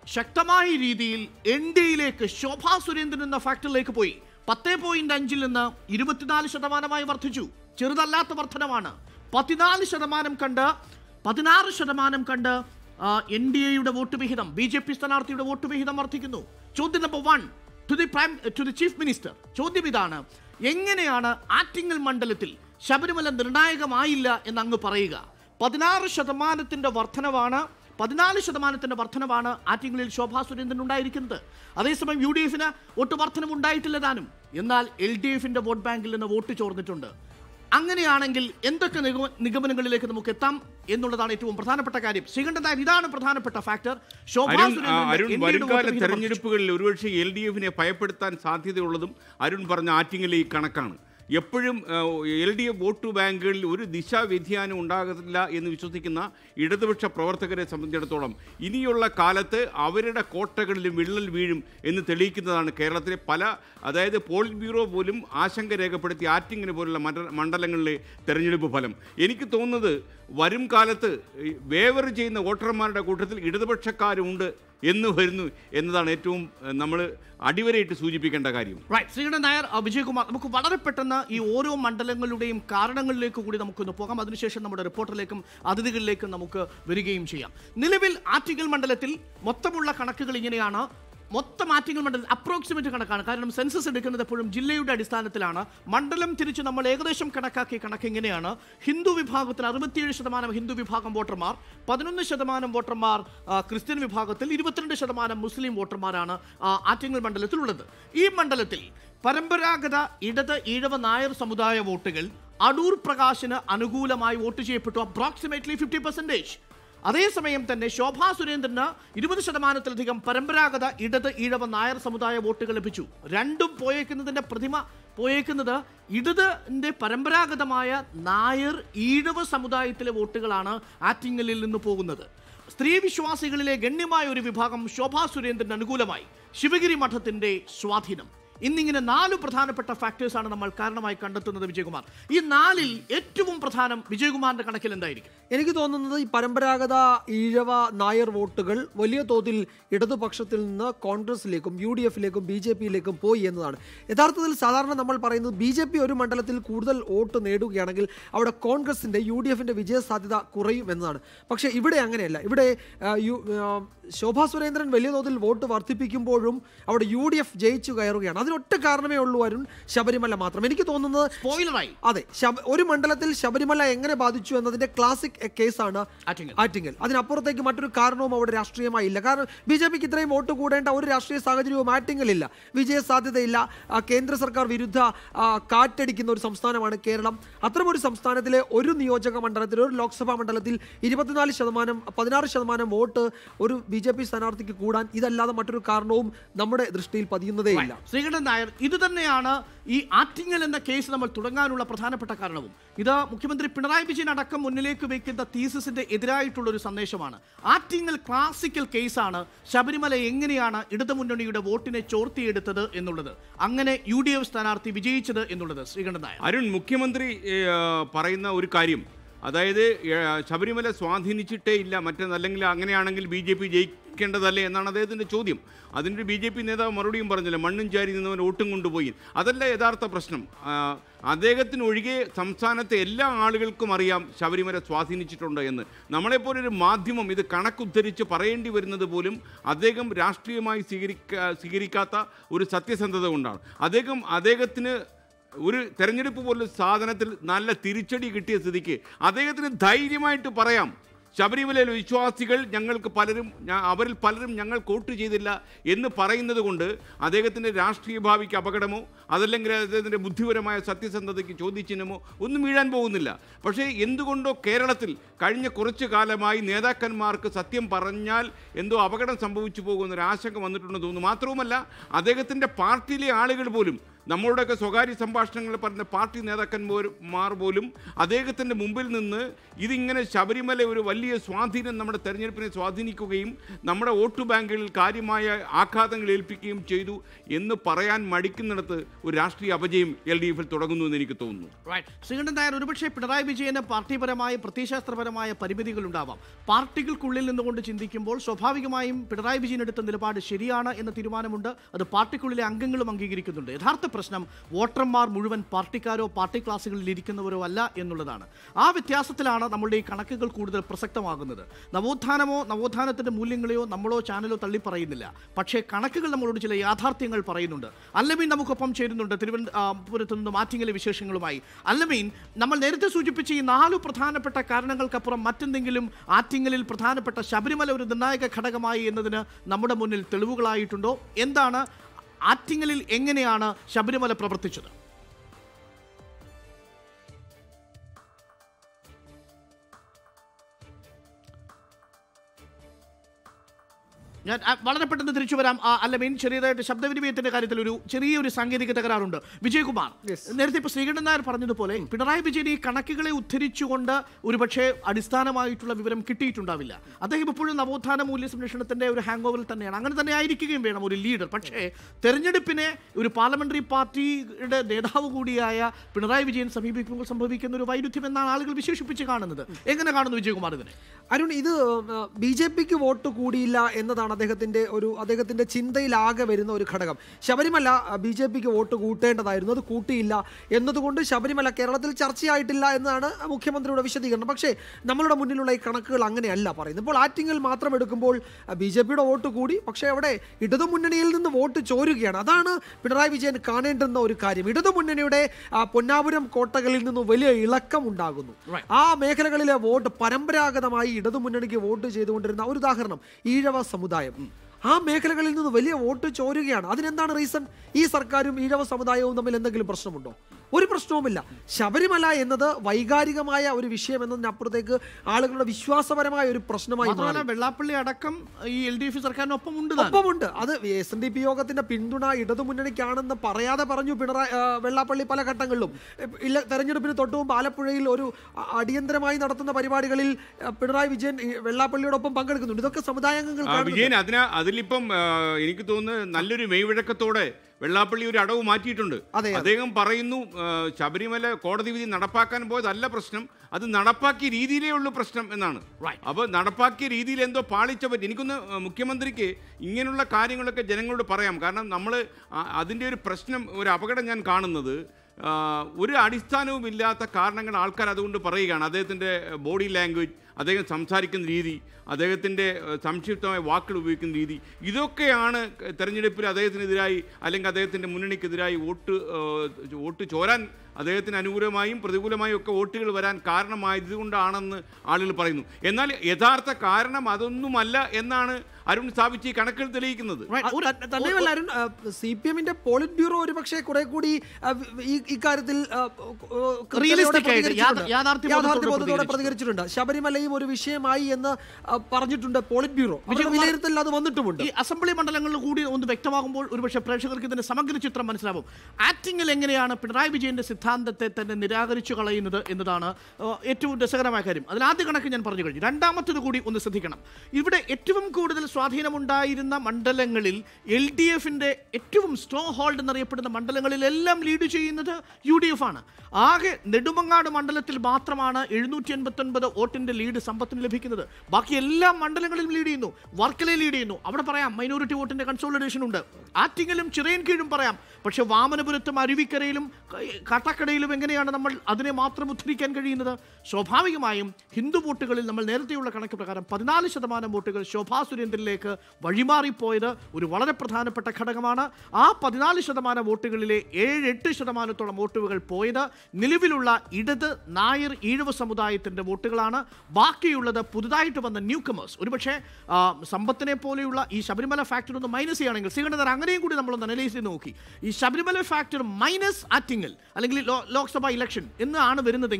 ശക്തമായ രീതിയിൽ എൻ ഡിയിലേക്ക് ശോഭാ സുരേന്ദ്രൻ എന്ന ഫാക്ടറിലേക്ക് പോയി പത്ത് പോയിന്റ് അഞ്ചിൽ നിന്ന് ഇരുപത്തിനാല് ശതമാനമായി വർദ്ധിച്ചു ചെറുതല്ലാത്ത വർധനമാണ് പതിനാല് ശതമാനം കണ്ട് പതിനാറ് ശതമാനം കണ്ട് എൻ ഡി എയുടെ വോട്ട് വിഹിതം ബി ജെ പി സ്ഥാനാർത്ഥിയുടെ വോട്ട് വിഹിതം വർദ്ധിക്കുന്നു ചോദ്യം number one to the prime to the chief minister ചോദ്യം ഇതാണ് എങ്ങനെയാണ് ആറ്റിങ്ങൽ മണ്ഡലത്തിൽ ശബരിമല നിർണായകമായില്ല എന്ന് അങ്ങ് പറയുക പതിനാറ് ശതമാനത്തിന്റെ വർധനവാണ് പതിനാല് ശതമാനത്തിന്റെ വർധനവാണ് ആറ്റിങ്ങലിൽ ശോഭാ സുരേന്ദ്രൻ ഉണ്ടായിരിക്കുന്നത് അതേസമയം യു ഡി എഫിന് വോട്ട് വർധനം ഉണ്ടായിട്ടില്ല താനും എന്നാൽ എൽ ഡി എഫിന്റെ വോട്ട് ബാങ്കിൽ നിന്ന് വോട്ട് ചോർന്നിട്ടുണ്ട് അങ്ങനെയാണെങ്കിൽ എന്തൊക്കെ നിഗമ- നിഗമനങ്ങളിലേക്ക് നമുക്ക് എത്താം എന്നുള്ളതാണ് ഏറ്റവും പ്രധാനപ്പെട്ട കാര്യം ശ്രീകണ്ഠൻ നായർ ഇതാണ് പ്രധാനപ്പെട്ട ഫാക്ടർ ശോഭാ അരുൺ ആ, സുരേന്ദ്രന്റെ അരുൺ NDA യുടെ വോട്ട് വരുംകാല വിഹിതം വർദ്ധിച്ചു. തെരഞ്ഞെടുപ്പുകളിൽ ഒരുപക്ഷെ എൽ ഡി എഫിനെ ഭയപ്പെടുത്താൻ സാധ്യതയുള്ളതും അരുൺ പറഞ്ഞ ആറ്റിങ്ങിലെ ഈ കണക്കാണ് എപ്പോഴും എൽ ഡി എഫ് വോട്ട് ബാങ്കുകളിൽ ഒരു ദിശാ വ്യതിയാനം ഉണ്ടാകില്ല എന്ന് വിശ്വസിക്കുന്ന ഇടതുപക്ഷ പ്രവർത്തകരെ സംബന്ധിച്ചിടത്തോളം ഇനിയുള്ള കാലത്ത് അവരുടെ കോട്ടകളിലും വിള്ളൽ വീഴും എന്ന് തെളിയിക്കുന്നതാണ് കേരളത്തിലെ പല അതായത് പോളിറ്റ് ബ്യൂറോ പോലും ആശങ്ക രേഖപ്പെടുത്തി ആറ്റിങ്ങിന് പോലുള്ള മണ്ഡ- മണ്ഡലങ്ങളിലെ തെരഞ്ഞെടുപ്പ് ഫലം എനിക്ക് തോന്നുന്നത് വരും കാലത്ത് ഈ വേവർ ചെയ്യുന്ന വോട്ടർമാരുടെ കൂട്ടത്തിൽ ഇടതുപക്ഷക്കാരുണ്ട് എന്ന് വരുന്നു എന്നതാണ് ഏറ്റവും നമ്മൾ അടിവരയിട്ട് സൂചിപ്പിക്കേണ്ട കാര്യം റൈറ്റ് ശ്രീകണ്ഠൻ നായർ അഹ് വിജയകുമാർ നമുക്ക് വളരെ പെട്ടെന്ന് ഈ ഓരോ മണ്ഡലങ്ങളുടെയും കാരണങ്ങളിലേക്ക് കൂടി നമുക്കൊന്ന് പോകാം അതിനുശേഷം നമ്മുടെ റിപ്പോർട്ടറിലേക്കും അതിഥികളിലേക്കും നമുക്ക് വരികയും ചെയ്യാം നിലവിൽ ആറ്റിങ്ങൽ മണ്ഡലത്തിൽ മൊത്തമുള്ള കണക്കുകൾ ഇങ്ങനെയാണ് മൊത്തം ആറ്റിങ്ങൽ മണ്ഡലത്തിൽ അപ്രോക്സിമേറ്റ് കണക്കാണ് കാരണം സെൻസസ് എടുക്കുന്നത് എപ്പോഴും ജില്ലയുടെ അടിസ്ഥാനത്തിലാണ് മണ്ഡലം തിരിച്ച് നമ്മൾ ഏകദേശം കണക്കാക്കിയ കണക്ക് ഇങ്ങനെയാണ് ഹിന്ദു വിഭാഗത്തിൽ അറുപത്തിയേഴ് ശതമാനം ഹിന്ദു വിഭാഗം വോട്ടർമാർ പതിനൊന്ന് ശതമാനം വോട്ടർമാർ ആ, ക്രിസ്ത്യൻ വിഭാഗത്തിൽ ഇരുപത്തിരണ്ട് ശതമാനം മുസ്ലിം വോട്ടർമാരാണ് ആ, ആറ്റിങ്ങൽ മണ്ഡലത്തിലുള്ളത് ഈ മണ്ഡലത്തിൽ പരമ്പരാഗത ഇടത് ഈഴവ നായർ സമുദായ വോട്ടുകൾ അടൂർ പ്രകാശിന് അനുകൂലമായി വോട്ട് ചെയ്യപ്പെട്ടു അപ്രോക്സിമേറ്റ്ലി ഫിഫ്റ്റി പെർസെൻറ്റേജ് അതേസമയം തന്നെ ശോഭാ സുരേന്ദ്രന് ഇരുപത് ശതമാനത്തിലധികം പരമ്പരാഗത ഇടത് ഈഴവ നായർ സമുദായ വോട്ടുകൾ ലഭിച്ചു രണ്ടും പോയേക്കുന്നതിന്റെ പ്രതിമ പോയേക്കുന്നത് ഇടതിന്റെ പരമ്പരാഗതമായ നായർ ഈഴവ സമുദായത്തിലെ വോട്ടുകളാണ് ആറ്റിങ്ങലിൽ നിന്ന് പോകുന്നത് സ്ത്രീ വിശ്വാസികളിലെ ഗണ്യമായ ഒരു വിഭാഗം ശോഭാ സുരേന്ദ്രന് അനുകൂലമായി ശിവഗിരി മഠത്തിന്റെ സ്വാധീനം ഇന്നിങ്ങനെ നാല് പ്രധാനപ്പെട്ട ഫാക്ടേഴ്സാണ് നമ്മൾ കാരണമായി കണ്ടെത്തുന്നത് വിജയകുമാർ ഈ നാലിൽ ഏറ്റവും പ്രധാനം വിജയകുമാറിന്റെ കണക്കിൽ എന്തായിരിക്കും എനിക്ക് തോന്നുന്നത് ഈ പരമ്പരാഗത ഈഴവ നായർ വോട്ടുകൾ വലിയ തോതിൽ ഇടതുപക്ഷത്തിൽ നിന്ന് കോൺഗ്രസിലേക്കും യു ഡി എഫിലേക്കും ബി ജെ പിയിലേക്കും പോയി എന്നതാണ് യഥാർത്ഥത്തിൽ സാധാരണ നമ്മൾ പറയുന്നത് ബി ജെ പി ഒരു മണ്ഡലത്തിൽ കൂടുതൽ വോട്ട് നേടുകയാണെങ്കിൽ അവിടെ കോൺഗ്രസിന്റെ യു ഡി എഫിന്റെ വിജയ സാധ്യത കുറയും എന്നതാണ് പക്ഷേ ഇവിടെ അങ്ങനെയല്ല ഇവിടെ ആ, യു ആ, ശോഭാ സുരേന്ദ്രൻ വലിയ തോതിൽ വോട്ട് വർദ്ധിപ്പിക്കുമ്പോഴും അവിടെ യു ഡി എഫ് ജയിച്ചു കയറുകയാണ് അതിനൊറ്റ കാരണമേ ഉള്ളൂ അരുൺ ശബരിമല മാത്രം എനിക്ക് തോന്നുന്നത് സ്പോയിലറായി അതെ ശബ- ഒരു മണ്ഡലത്തിൽ ശബരിമല എങ്ങനെ ബാധിച്ചു എന്നതിന്റെ ക്ലാസിക് കേസാണ് ആറ്റിങ്ങൽ. ആറ്റിങ്ങൽ അതിനപ്പുറത്തേക്ക് മറ്റൊരു കാരണവും അവിടെ രാഷ്ട്രീയമായി ഇല്ല കാരണം ബി ജെ പിക്ക് ഇത്രയും വോട്ട് കൂടേണ്ട ഒരു രാഷ്ട്രീയ സാഹചര്യവും ആറ്റിങ്ങലില്ല വിജയ സാധ്യതയില്ല ആ, കേന്ദ്ര സർക്കാർ വിരുദ്ധ ആ, കാറ്റടിക്കുന്ന ഒരു സംസ്ഥാനമാണ് കേരളം അത്തരമൊരു സംസ്ഥാനത്തിലെ ഒരു നിയോജക മണ്ഡലത്തിൽ ഒരു ലോക്സഭാ മണ്ഡലത്തിൽ ഇരുപത്തിനാല് ശതമാനം പതിനാറ് ശതമാനം വോട്ട് ഒരു ബി ജെ പി സ്ഥാനാർത്ഥിക്ക് കൂടാൻ ഇതല്ലാതെ മറ്റൊരു കാരണവും നമ്മുടെ ദൃഷ്ടിയിൽ പതിയുന്നതേയില്ല ശ്രീകണ്ഠൻ നായർ ഇത് തന്നെയാണ് ഈ ആറ്റിങ്ങൽ എന്ന കേസ് നമ്മൾ തുടങ്ങാനുള്ള പ്രധാനപ്പെട്ട കാരണവും ഇത് മുഖ്യമന്ത്രി പിണറായി വിജയൻ അടക്കം മുന്നിലേക്ക് വയ്ക്കുന്ന തീസിന്റെ എതിരായിട്ടുള്ള ഒരു സന്ദേശമാണ് ആറ്റിങ്ങൽ ക്ലാസിക്കൽ കേസാണ് ശബരിമല എങ്ങനെയാണ് ഇടതുമുന്നണിയുടെ വോട്ടിനെ ചോർത്തിയെടുത്തത് എന്നുള്ളത് അങ്ങനെ യു ഡി എഫ് സ്ഥാനാർത്ഥി വിജയിച്ചത് എന്നുള്ളത് ശ്രീകണ്ഠൻ നായർ അരുൺ മുഖ്യമന്ത്രി ഏ, പറയുന്ന ഒരു കാര്യം അതായത് ഏ, ശബരിമല സ്വാധീനിച്ചിട്ടേ ഇല്ല മറ്റൊന്നല്ലെങ്കിൽ അങ്ങനെയാണെങ്കിൽ ബി ജെ പി ജയിക്കേണ്ടതല്ലേ എന്നാണ് അദ്ദേഹത്തിൻ്റെ ചോദ്യം അതിൻ്റെ ബി ജെ പി നേതാവ് മറുപടിയും പറഞ്ഞില്ല മണ്ണും ചാരി നിന്നവൻ വോട്ടും കൊണ്ടുപോയി അതല്ല യഥാർത്ഥ പ്രശ്നം ആ, അദ്ദേഹത്തിനൊഴികെ സംസ്ഥാനത്തെ എല്ലാ ആളുകൾക്കും അറിയാം ശബരിമല സ്വാധീനിച്ചിട്ടുണ്ട് എന്ന് നമ്മളെപ്പോലൊരു മാധ്യമം ഇത് കണക്കുദ്ധരിച്ച് പറയേണ്ടി വരുന്നത് പോലും അദ്ദേഹം രാഷ്ട്രീയമായി സ്വീകരിക്കാ സ്വീകരിക്കാത്ത ഒരു സത്യസന്ധത കൊണ്ടാണ് അദ്ദേഹം അദ്ദേഹത്തിന് ഒരു തെരഞ്ഞെടുപ്പ് പോലുള്ള സാധനത്തിൽ നല്ല തിരിച്ചടി കിട്ടിയ സ്ഥിതിക്ക് അദ്ദേഹത്തിന് ധൈര്യമായിട്ട് പറയാം ശബരിമലയിലെ വിശ്വാസികൾ ഞങ്ങൾക്ക് പലരും ഞാ- അവരിൽ പലരും ഞങ്ങൾ വോട്ട് ചെയ്തില്ല എന്ന് പറയുന്നത് കൊണ്ട് അദ്ദേഹത്തിൻ്റെ രാഷ്ട്രീയ ഭാവിക്ക് അപകടമോ അതല്ലെങ്കിൽ അദ്ദേഹത്തിൻ്റെ ബുദ്ധിപരമായ സത്യസന്ധതയ്ക്ക് ചോദ്യചിഹ്നമോ ഒന്നും വീഴാൻ പോകുന്നില്ല പക്ഷേ എന്തുകൊണ്ടോ കേരളത്തിൽ കഴിഞ്ഞ കുറച്ചു കാലമായി നേതാക്കന്മാർക്ക് സത്യം പറഞ്ഞാൽ എന്തോ അപകടം സംഭവിച്ചു പോകുന്ന ഒരു ആശങ്ക വന്നിട്ടുണ്ടെന്ന് തോന്നുന്നു മാത്രവുമല്ല അദ്ദേഹത്തിൻ്റെ പാർട്ടിയിലെ ആളുകൾ പോലും നമ്മളുടെയൊക്കെ സ്വകാര്യ സംഭാഷണങ്ങൾ പറഞ്ഞ പാർട്ടി നേതാക്കന്മാർ പോലും അദ്ദേഹത്തിൻ്റെ മുമ്പിൽ നിന്ന് ഇതിങ്ങനെ ശബരിമല ഒരു വലിയ സ്വാധീനം നമ്മുടെ തെരഞ്ഞെടുപ്പിനെ സ്വാധീനിക്കുകയും നമ്മുടെ വോട്ട് ബാങ്കുകളിൽ കാര്യമായ ആഘാതങ്ങൾ ഏൽപ്പിക്കുകയും ചെയ്തു എന്ന് പറയാൻ മടിക്കുന്നിടത്ത് ഒരു രാഷ്ട്രീയ അപജയം എൽ ഡി എഫിൽ തുടങ്ങുന്നു എന്ന് എനിക്ക് തോന്നുന്നു റൈറ്റ് ശ്രീകണ്ഠൻ നായർ ഒരുപക്ഷെ പിണറായി വിജയന് പാർട്ടിപരമായ പ്രത്യയശാസ്ത്രപരമായ പരിമിതികൾ ഉണ്ടാവാം പാർട്ടികൾക്കുള്ളിൽ നിന്നുകൊണ്ട് ചിന്തിക്കുമ്പോൾ സ്വാഭാവികമായും പിണറായി വിജയൻ എടുത്ത നിലപാട് ശരിയാണ് എന്ന തീരുമാനമുണ്ട് അത് പാർട്ടിക്കുള്ളിലെ അംഗങ്ങളും അംഗീകരിക്കുന്നുണ്ട് യഥാർത്ഥ പ്രശ്നം വോട്ടർമാർ മുഴുവൻ പാർട്ടിക്കാരോ പാർട്ടി ക്ലാസ്സുകളിൽ ഇരിക്കുന്നവരോ അല്ല എന്നുള്ളതാണ് ആ വ്യത്യാസത്തിലാണ് നമ്മളുടെ ഈ കണക്കുകൾ കൂടുതൽ പ്രസക്തമാകുന്നത് നവോത്ഥാനമോ നവോത്ഥാനത്തിന്റെ മൂല്യങ്ങളെയോ നമ്മളോ ചാനലോ തള്ളി പറയുന്നില്ല പക്ഷേ കണക്കുകൾ നമ്മളോട് ചില യാഥാർത്ഥ്യങ്ങൾ പറയുന്നുണ്ട് അല്ലമീൻ നമുക്കൊപ്പം ചേരുന്നുണ്ട് തിരുവനന്തപുരത്ത് നിന്ന് മാറ്റിങ്ങലെ വിശേഷങ്ങളുമായി അല്ലമീൻ നമ്മൾ നേരത്തെ സൂചിപ്പിച്ച ഈ നാലു പ്രധാനപ്പെട്ട കാരണങ്ങൾക്കപ്പുറം മറ്റെന്തെങ്കിലും ആറ്റിങ്ങലിൽ പ്രധാനപ്പെട്ട ശബരിമല ഒരു നിർണായക ഘടകമായി എന്നതിന് നമ്മുടെ മുന്നിൽ തെളിവുകളായിട്ടുണ്ടോ എന്താണ് ആറ്റിങ്ങലിൽ എങ്ങനെയാണ് ശബരിമല പ്രവർത്തിച്ചത് ഞാൻ ആ, വളരെ പെട്ടെന്ന് തിരിച്ചു വരാം ആ, അല്ല മീൻ ചെറിയതായിട്ട് ശബ്ദവിനിമയത്തിന്റെ കാര്യത്തിൽ ഒരു ചെറിയൊരു സാങ്കേതിക തകരാറുണ്ട് വിജയകുമാർ നേരത്തെ ഇപ്പൊ ശ്രീകണ്ഠൻ നായർ പറഞ്ഞതുപോലെ പിണറായി വിജയൻ ഈ കണക്കുകളെ ഉദ്ധരിച്ചുകൊണ്ട് ഒരുപക്ഷെ അടിസ്ഥാനമായിട്ടുള്ള വിവരം കിട്ടിയിട്ടുണ്ടാവില്ല അദ്ദേഹം ഇപ്പോഴും നവോത്ഥാന മൂല്യ സംരക്ഷണത്തിന്റെ ഒരു ഹാങ് ഓവറിൽ തന്നെയാണ് അങ്ങനെ തന്നെ ആയിരിക്കുകയും വേണം ഒരു ലീഡർ പക്ഷേ തെരഞ്ഞെടുപ്പിനെ ഒരു പാർലമെന്ററി പാർട്ടിയുടെ നേതാവ് കൂടിയായ പിണറായി വിജയൻ സമീപിക്കുമ്പോൾ സംഭവിക്കുന്ന ഒരു വൈരുദ്ധ്യം എന്നാണ് ആളുകൾ വിശേഷിപ്പിച്ച് കാണുന്നത് എങ്ങനെ കാണുന്നു വിജയകുമാർ ഇതിനെ അരുൺ ഇത് ബി ജെ പിക്ക് വോട്ട് കൂടിയില്ല എന്നതാണ് അദ്ദേഹത്തിന്റെ ഒരു അദ്ദേഹത്തിന്റെ ചിന്തയിലാകെ വരുന്ന ഒരു ഘടകം ശബരിമല ബി ജെ പിക്ക് വോട്ട് കൂട്ടേണ്ടതായിരുന്നു അത് കൂട്ടിയില്ല എന്നതുകൊണ്ട് ശബരിമല കേരളത്തിൽ ചർച്ചയായിട്ടില്ല എന്നതാണ് മുഖ്യമന്ത്രിയുടെ വിശദീകരണം പക്ഷേ നമ്മളുടെ മുന്നിലുള്ള ഈ കണക്കുകൾ അങ്ങനെയല്ല പറയുന്നത് ഇപ്പോൾ ആറ്റിങ്ങൽ മാത്രം എടുക്കുമ്പോൾ ബി ജെ പിയുടെ വോട്ട് കൂടി പക്ഷേ അവിടെ ഇടതുമുന്നണിയിൽ നിന്ന് വോട്ട് ചോരുകയാണ് അതാണ് പിണറായി വിജയൻ കാണേണ്ടുന്ന ഒരു കാര്യം ഇടതുമുന്നണിയുടെ ആ, പൊന്നാപുരം കോട്ടകളിൽ നിന്ന് വലിയ ഇളക്കം ഉണ്ടാകുന്നു ആ മേഖലകളിലെ വോട്ട് പരമ്പരാഗതമായി ഇടതുമുന്നണിക്ക് വോട്ട് ചെയ്തുകൊണ്ടിരുന്ന ഒരു ഉദാഹരണം ഈഴവ സമുദായം ആ മേഖലകളിൽ നിന്ന് വലിയ വോട്ട് ചോരുകയാണ് അതിനെന്താണ് റീസൺ ഈ സർക്കാരും ഈഴവ സമുദായവും തമ്മിൽ എന്തെങ്കിലും പ്രശ്നമുണ്ടോ ഒരു പ്രശ്നവുമില്ല ശബരിമല എന്നത് വൈകാരികമായ ഒരു വിഷയം എന്നതിനപ്പുറത്തേക്ക് ആളുകളുടെ വിശ്വാസപരമായ ഒരു പ്രശ്നമായി മാറി മാത്രമല്ല വെള്ളാപ്പള്ളി അടക്കം ഈ എൽ ഡി എഫ് സർക്കാരിനൊപ്പം ഉണ്ട് താനും. ഒപ്പമുണ്ട് അത് എസ് എൻ ഡി പി യോഗത്തിന്റെ പിന്തുണ ഇടതുമുന്നണിക്കാണെന്ന് പറയാതെ പറഞ്ഞു പിണറായി ആ, വെള്ളാപ്പള്ളി പല ഘട്ടങ്ങളിലും ഇപ്പ- ഇല്ല തെരഞ്ഞെടുപ്പിന് തൊട്ടു മുമ്പ് ആലപ്പുഴയിൽ ഒരു അ- അടിയന്തരമായി നടത്തുന്ന പരിപാടികളിൽ ആ, പിണറായി വിജയൻ ഈ വെള്ളാപ്പള്ളിയോടൊപ്പം പങ്കെടുക്കുന്നുണ്ട് ഇതൊക്കെ സമുദായാംഗങ്ങൾ ആ, കാണുന്നുണ്ട്. വിജയൻ അതിന് അതിലിപ്പം ആ, എനിക്ക് തോന്നുന്നു നല്ലൊരു മെയ്വഴക്കത്തോടെ വെള്ളാപ്പള്ളി ഒരു അടവ് മാറ്റിയിട്ടുണ്ട് അതെ, അതെ. അദ്ദേഹം പറയുന്നു ആ, ശബരിമല കോടതി വിധി നടപ്പാക്കാൻ പോയതല്ല പ്രശ്നം അത് നടപ്പാക്കിയ രീതിയിലേ ഉള്ളൂ പ്രശ്നം എന്നാണ് Right. അപ്പോൾ നടപ്പാക്കിയ രീതിയിൽ എന്തോ പാളിച്ച പറ്റി എനിക്കൊന്ന് ആ, മുഖ്യമന്ത്രിക്ക് ഇങ്ങനെയുള്ള കാര്യങ്ങളൊക്കെ ജനങ്ങളോട് പറയാം കാരണം നമ്മൾ അതിൻ്റെ ഒരു പ്രശ്നം ഒരു അപകടം ഞാൻ കാണുന്നത് ആ, ഒരു അടിസ്ഥാനവും ഇല്ലാത്ത കാരണങ്ങൾ ആൾക്കാർ അതുകൊണ്ട് പറയുകയാണ് അദ്ദേഹത്തിൻ്റെ ബോഡി ലാംഗ്വേജ് അദ്ദേഹം സംസാരിക്കുന്ന രീതി അദ്ദേഹത്തിൻ്റെ ഏഹ്, സംക്ഷിപ്തമായ വാക്കുകൾ ഉപയോഗിക്കുന്ന രീതി ഇതൊക്കെയാണ് തെരഞ്ഞെടുപ്പിൽ അദ്ദേഹത്തിനെതിരായി അല്ലെങ്കിൽ അദ്ദേഹത്തിൻ്റെ മുന്നണിക്കെതിരായി വോട്ട് ഏഹ്, വോട്ട് ചോരാൻ അദ്ദേഹത്തിന് അനുകൂലമായും പ്രതികൂലമായും ഒക്കെ വോട്ടുകൾ വരാൻ കാരണമായതുകൊണ്ടാണെന്ന് ആളുകൾ പറയുന്നു എന്നാൽ യഥാർത്ഥ കാരണം അതൊന്നുമല്ല എന്നാണ് അരുൺ സ്ഥാപിച്ച് ഈ കണക്കുകൾ തെളിയിക്കുന്നത് Right. ആ, ഒരു- ത- തന്നെയുമല്ല അരുൺ സി പി എമ്മിന്റെ പോളിറ്റ് ബ്യൂറോ ഒരു പക്ഷേ കുറെ കൂടി ആ, ഈ ഇക്കാര്യത്തിൽ ആ, കൃത്യതയോടെ Realistic ആയിട്ട്, പ്രതികരിച്ചിട്ടുണ്ട്. യാഥാ- യാഥാർത്ഥ്യബോധത്തോടെ യാഥാർത്ഥ്യബോധത്തോടെ പ്രതികരിച്ചിട്ടുണ്ട്. പ്രതികരിച്ചിട്ടുണ്ട് ശബരിമലയും ഒരു വിഷയമായി എന്ന് ആ, പറഞ്ഞിട്ടുണ്ട് പോളിറ്റ് ബ്യൂറോ അവരുടെ വിജയകുമാർ, വിലയിരുത്തലിൽ അത് വന്നിട്ടുമുണ്ട് ഈ അസംബ്ലി മണ്ഡലങ്ങളിൽ കൂടി ഒന്ന് വ്യക്തമാകുമ്പോൾ ഒരുപക്ഷെ പ്രേക്ഷകർക്ക് ഇതിന്റെ സമഗ്ര ചിത്രം മനസ്സിലാവും ആക്ടിങ്ങിൽ എങ്ങനെയാണ് പിണറായി വിജയന്റെ സിദ്ധാന്തത്തെ തന്നെ നിരാകരിച്ചു കളയുന്നത് എന്നതാണ് ഏഹ്, ഏറ്റവും രസകരമായ കാര്യം അതിൽ ആദ്യ കണക്ക് ഞാൻ പറഞ്ഞു കഴിഞ്ഞു രണ്ടാമത്തത് കൂടി ഒന്ന് ശ്രദ്ധിക്കണം ഇവിടെ ഏറ്റവും കൂടുതൽ സ്വാധീനമുണ്ടായിരുന്ന മണ്ഡലങ്ങളിൽ എൽ ഡി എഫിന്റെ ഏറ്റവും സ്ട്രോങ് ഹോൾഡ് എന്നറിയപ്പെടുന്ന മണ്ഡലങ്ങളിലെല്ലാം ലീഡ് ചെയ്യുന്നത് യു ഡി എഫ് ആണ് ആകെ നെടുമങ്ങാട് മണ്ഡലത്തിൽ മാത്രമാണ് എഴുന്നൂറ്റി എൺപത്തി ഒൻപത് വോട്ടിന്റെ ലീഡ് സമ്പത്തിന് ലഭിക്കുന്നത് ബാക്കി എല്ലാ മണ്ഡലങ്ങളിലും ലീഡ് ചെയ്യുന്നു വർക്കലയിൽ ലീഡ് ചെയ്യുന്നു അവിടെ പറയാം മൈനോറിറ്റി വോട്ടിന്റെ കൺസോളിഡേഷൻ ഉണ്ട് ആറ്റിങ്ങലും ചിറയൻ കീഴും പറയാം പക്ഷെ വാമനപുരത്തും അരുവിക്കരയിലും ക- കാട്ടാക്കടയിലും എങ്ങനെയാണ് നമ്മൾ അതിനെ മാത്രം ഉദ്ധരിക്കാൻ കഴിയുന്നത് സ്വാഭാവികമായും ഹിന്ദു വോട്ടുകളിൽ നമ്മൾ നേരത്തെയുള്ള കണക്ക് പ്രകാരം പതിനാല് ശതമാനം വോട്ടുകൾ ശോഭാ സുരേന്ദ്രനിലേക്ക് വഴിമാറിപ്പോയത് ഒരു വളരെ പ്രധാനപ്പെട്ട ഘടകമാണ് ആ പതിനാല് ശതമാനം വോട്ടുകളിലെ ഏഴ് എട്ട് ശതമാനത്തോളം വോട്ടുകൾ പോയത് നിലവിലുള്ള ഇടത് നായർ ഈഴവ സമുദായത്തിന്റെ വോട്ടുകളാണ് ബാക്കിയുള്ളത് പുതുതായിട്ട് വന്ന ന്യൂ കമേഴ്സ് ഒരുപക്ഷെ ആ, സമ്പത്തിനെ പോലെയുള്ള ഈ ശബരിമല ഫാക്ടർ ഒന്ന് മൈനസ് ചെയ്യുകയാണെങ്കിൽ ശ്രീകണ്ഠൻ അങ്ങനെയും കൂടി നമ്മളൊന്ന് അനലൈസ് ചെയ്ത് നോക്കി ഈ ശബരിമല ഫാക്ടർ മൈനസ് ആറ്റിങ്ങൽ അല്ലെങ്കിൽ ലോ- ലോക്സഭ ഇലക്ഷൻ എന്നാണ് വരുന്നതെങ്കിൽ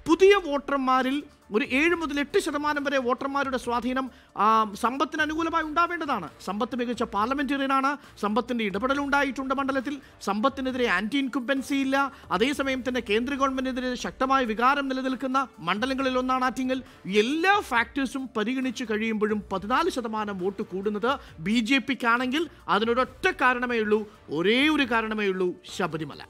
പുതിയ വോട്ടർമാരിൽ ഒരു ഏഴ് മുതൽ എട്ട് ശതമാനം വരെ വോട്ടർമാരുടെ സ്വാധീനം ആ, സമ്പത്തിന് അനുകൂലമായി ഉണ്ടാവേണ്ടതാണ് സമ്പത്ത് മികച്ച പാർലമെന്റേറിയനാണ് സമ്പത്തിന്റെ ഇടപെടൽ ഉണ്ടായിട്ടുണ്ട് മണ്ഡലത്തിൽ സമ്പത്തിനെതിരെ ആന്റി ഇൻകുംബൻസി ഇല്ല അതേസമയം തന്നെ കേന്ദ്ര ഗവൺമെന്റിനെതിരെ ശക്തമായ വികാരം നിലനിൽക്കുന്ന മണ്ഡലങ്ങളിൽ ഒന്നാണ് ആറ്റിങ്ങൽ എല്ലാ ഫാക്ടേഴ്സും പരിഗണിച്ച് കഴിയുമ്പോഴും പതിനാല് ശതമാനം വോട്ട് കൂടുന്നത് ബി ജെ പിക്കാണെങ്കിൽ അതിനൊരൊറ്റ കാരണമേ ഉള്ളൂ ഒരേ ഒരു കാരണമേ ഉള്ളൂ ശബരിമല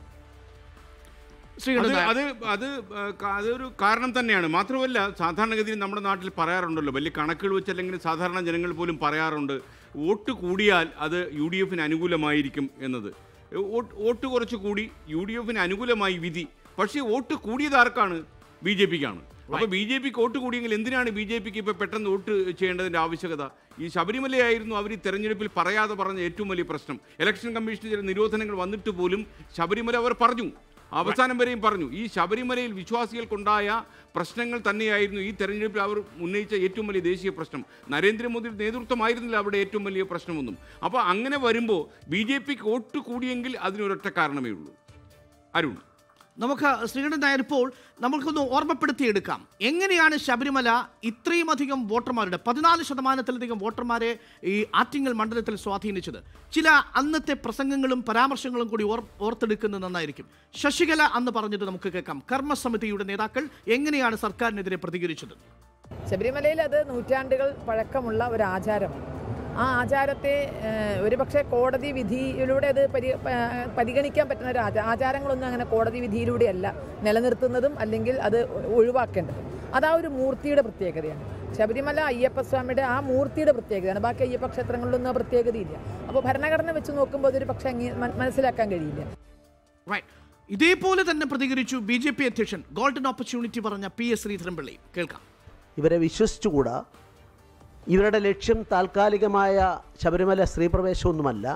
അത് ശ്രീകണ്ഠൻ നായർ. അത് അത് ആ, ക- അതൊരു കാരണം തന്നെയാണ് മാത്രമല്ല സാധാരണഗതിയിൽ നമ്മുടെ നാട്ടിൽ പറയാറുണ്ടല്ലോ വലിയ കണക്കുകൾ വെച്ചല്ലെങ്കിൽ സാധാരണ ജനങ്ങൾ പോലും പറയാറുണ്ട് വോട്ട് കൂടിയാൽ അത് യു ഡി എഫിന് അനുകൂലമായിരിക്കും എന്നത് വോട്ട് വോട്ട് കുറച്ച് കൂടി യു ഡി എഫിന് അനുകൂലമായി വിധി പക്ഷേ വോട്ട് കൂടിയത് ആർക്കാണ് ബി ജെ പിക്കാണ് അപ്പോൾ ബി ജെ പിക്ക് വോട്ട് കൂടിയെങ്കിൽ എന്തിനാണ് ബി ജെ പിക്ക് ഇപ്പോൾ പെട്ടെന്ന് വോട്ട് ചെയ്യേണ്ടതിൻ്റെ ആവശ്യകത ഈ ശബരിമലയായിരുന്നു അവർ ഈ തെരഞ്ഞെടുപ്പിൽ പറയാതെ പറഞ്ഞ ഏറ്റവും വലിയ പ്രശ്നം ഇലക്ഷൻ കമ്മീഷന് ചില നിരോധനങ്ങൾ വന്നിട്ട് പോലും ശബരിമല അവർ പറഞ്ഞു അവസാനം വരെയും പറഞ്ഞു ഈ ശബരിമലയിൽ വിശ്വാസികൾക്കുണ്ടായ പ്രശ്നങ്ങൾ തന്നെയായിരുന്നു ഈ തെരഞ്ഞെടുപ്പിൽ അവർ ഉന്നയിച്ച ഏറ്റവും വലിയ ദേശീയ പ്രശ്നം നരേന്ദ്രമോദിയുടെ നേതൃത്വമായിരുന്നില്ല അവിടെ ഏറ്റവും വലിയ പ്രശ്നമൊന്നും അപ്പോൾ അങ്ങനെ വരുമ്പോൾ ബി ജെ പിക്ക് വോട്ട് കൂടിയെങ്കിൽ അതിനൊരൊറ്റ കാരണമേ ഉള്ളൂ അരുൺ നമുക്ക് ശ്രീകണ്ഠൻ നായർ ഇപ്പോൾ നമുക്കൊന്ന് ഓർമ്മപ്പെടുത്തിയെടുക്കാം എങ്ങനെയാണ് ശബരിമല ഇത്രയും അധികം വോട്ടർമാരുടെ പതിനാല് ശതമാനത്തിലധികം വോട്ടർമാരെ ഈ ആറ്റിങ്ങൽ മണ്ഡലത്തിൽ സ്വാധീനിച്ചത് ചില അന്നത്തെ പ്രസംഗങ്ങളും പരാമർശങ്ങളും കൂടി ഓർ ഓർത്തെടുക്കുന്നത് നന്നായിരിക്കും ശശികല അന്ന് പറഞ്ഞത് നമുക്ക് കേൾക്കാം കർമ്മസമിതിയുടെ നേതാക്കൾ എങ്ങനെയാണ് സർക്കാരിനെതിരെ പ്രതികരിച്ചത് ശബരിമലയിൽ അത് നൂറ്റാണ്ടുകൾ പഴക്കമുള്ള ഒരു ആചാരമാണ് ആ ആചാരത്തെ ഏഹ്, ഒരുപക്ഷെ കോടതി വിധിയിലൂടെ അത് പരി പ- പരിഗണിക്കാൻ പറ്റുന്ന ഒരു ആചാ ആചാരങ്ങളൊന്നും അങ്ങനെ കോടതി വിധിയിലൂടെയല്ല നിലനിർത്തുന്നതും അല്ലെങ്കിൽ അത് ഒഴിവാക്കേണ്ടതും അത് ആ ഒരു മൂർത്തിയുടെ പ്രത്യേകതയാണ് ശബരിമല അയ്യപ്പസ്വാമിയുടെ ആ മൂർത്തിയുടെ പ്രത്യേകതയാണ് ബാക്കി അയ്യപ്പ ക്ഷേത്രങ്ങളിലൊന്നും ആ പ്രത്യേകതയില്ല അപ്പോൾ ഭരണഘടന വെച്ച് നോക്കുമ്പോൾ അതൊരു പക്ഷേ അങ്ങേ മന- മനസ്സിലാക്കാൻ കഴിയില്ല റൈറ്റ് ഇതേപോലെ തന്നെ പ്രതികരിച്ചു ബി ജെ പി അധ്യക്ഷൻ ഗോൾഡൻ ഓപ്പർച്യൂണിറ്റി പറഞ്ഞ പി എസ് ശ്രീധരൻപിള്ളി കേൾക്കാം ഇവരെ വിശ്വസിച്ചുകൂടാ ഇവരുടെ ലക്ഷ്യം താൽക്കാലികമായ ശബരിമല സ്ത്രീപ്രവേശമൊന്നുമല്ല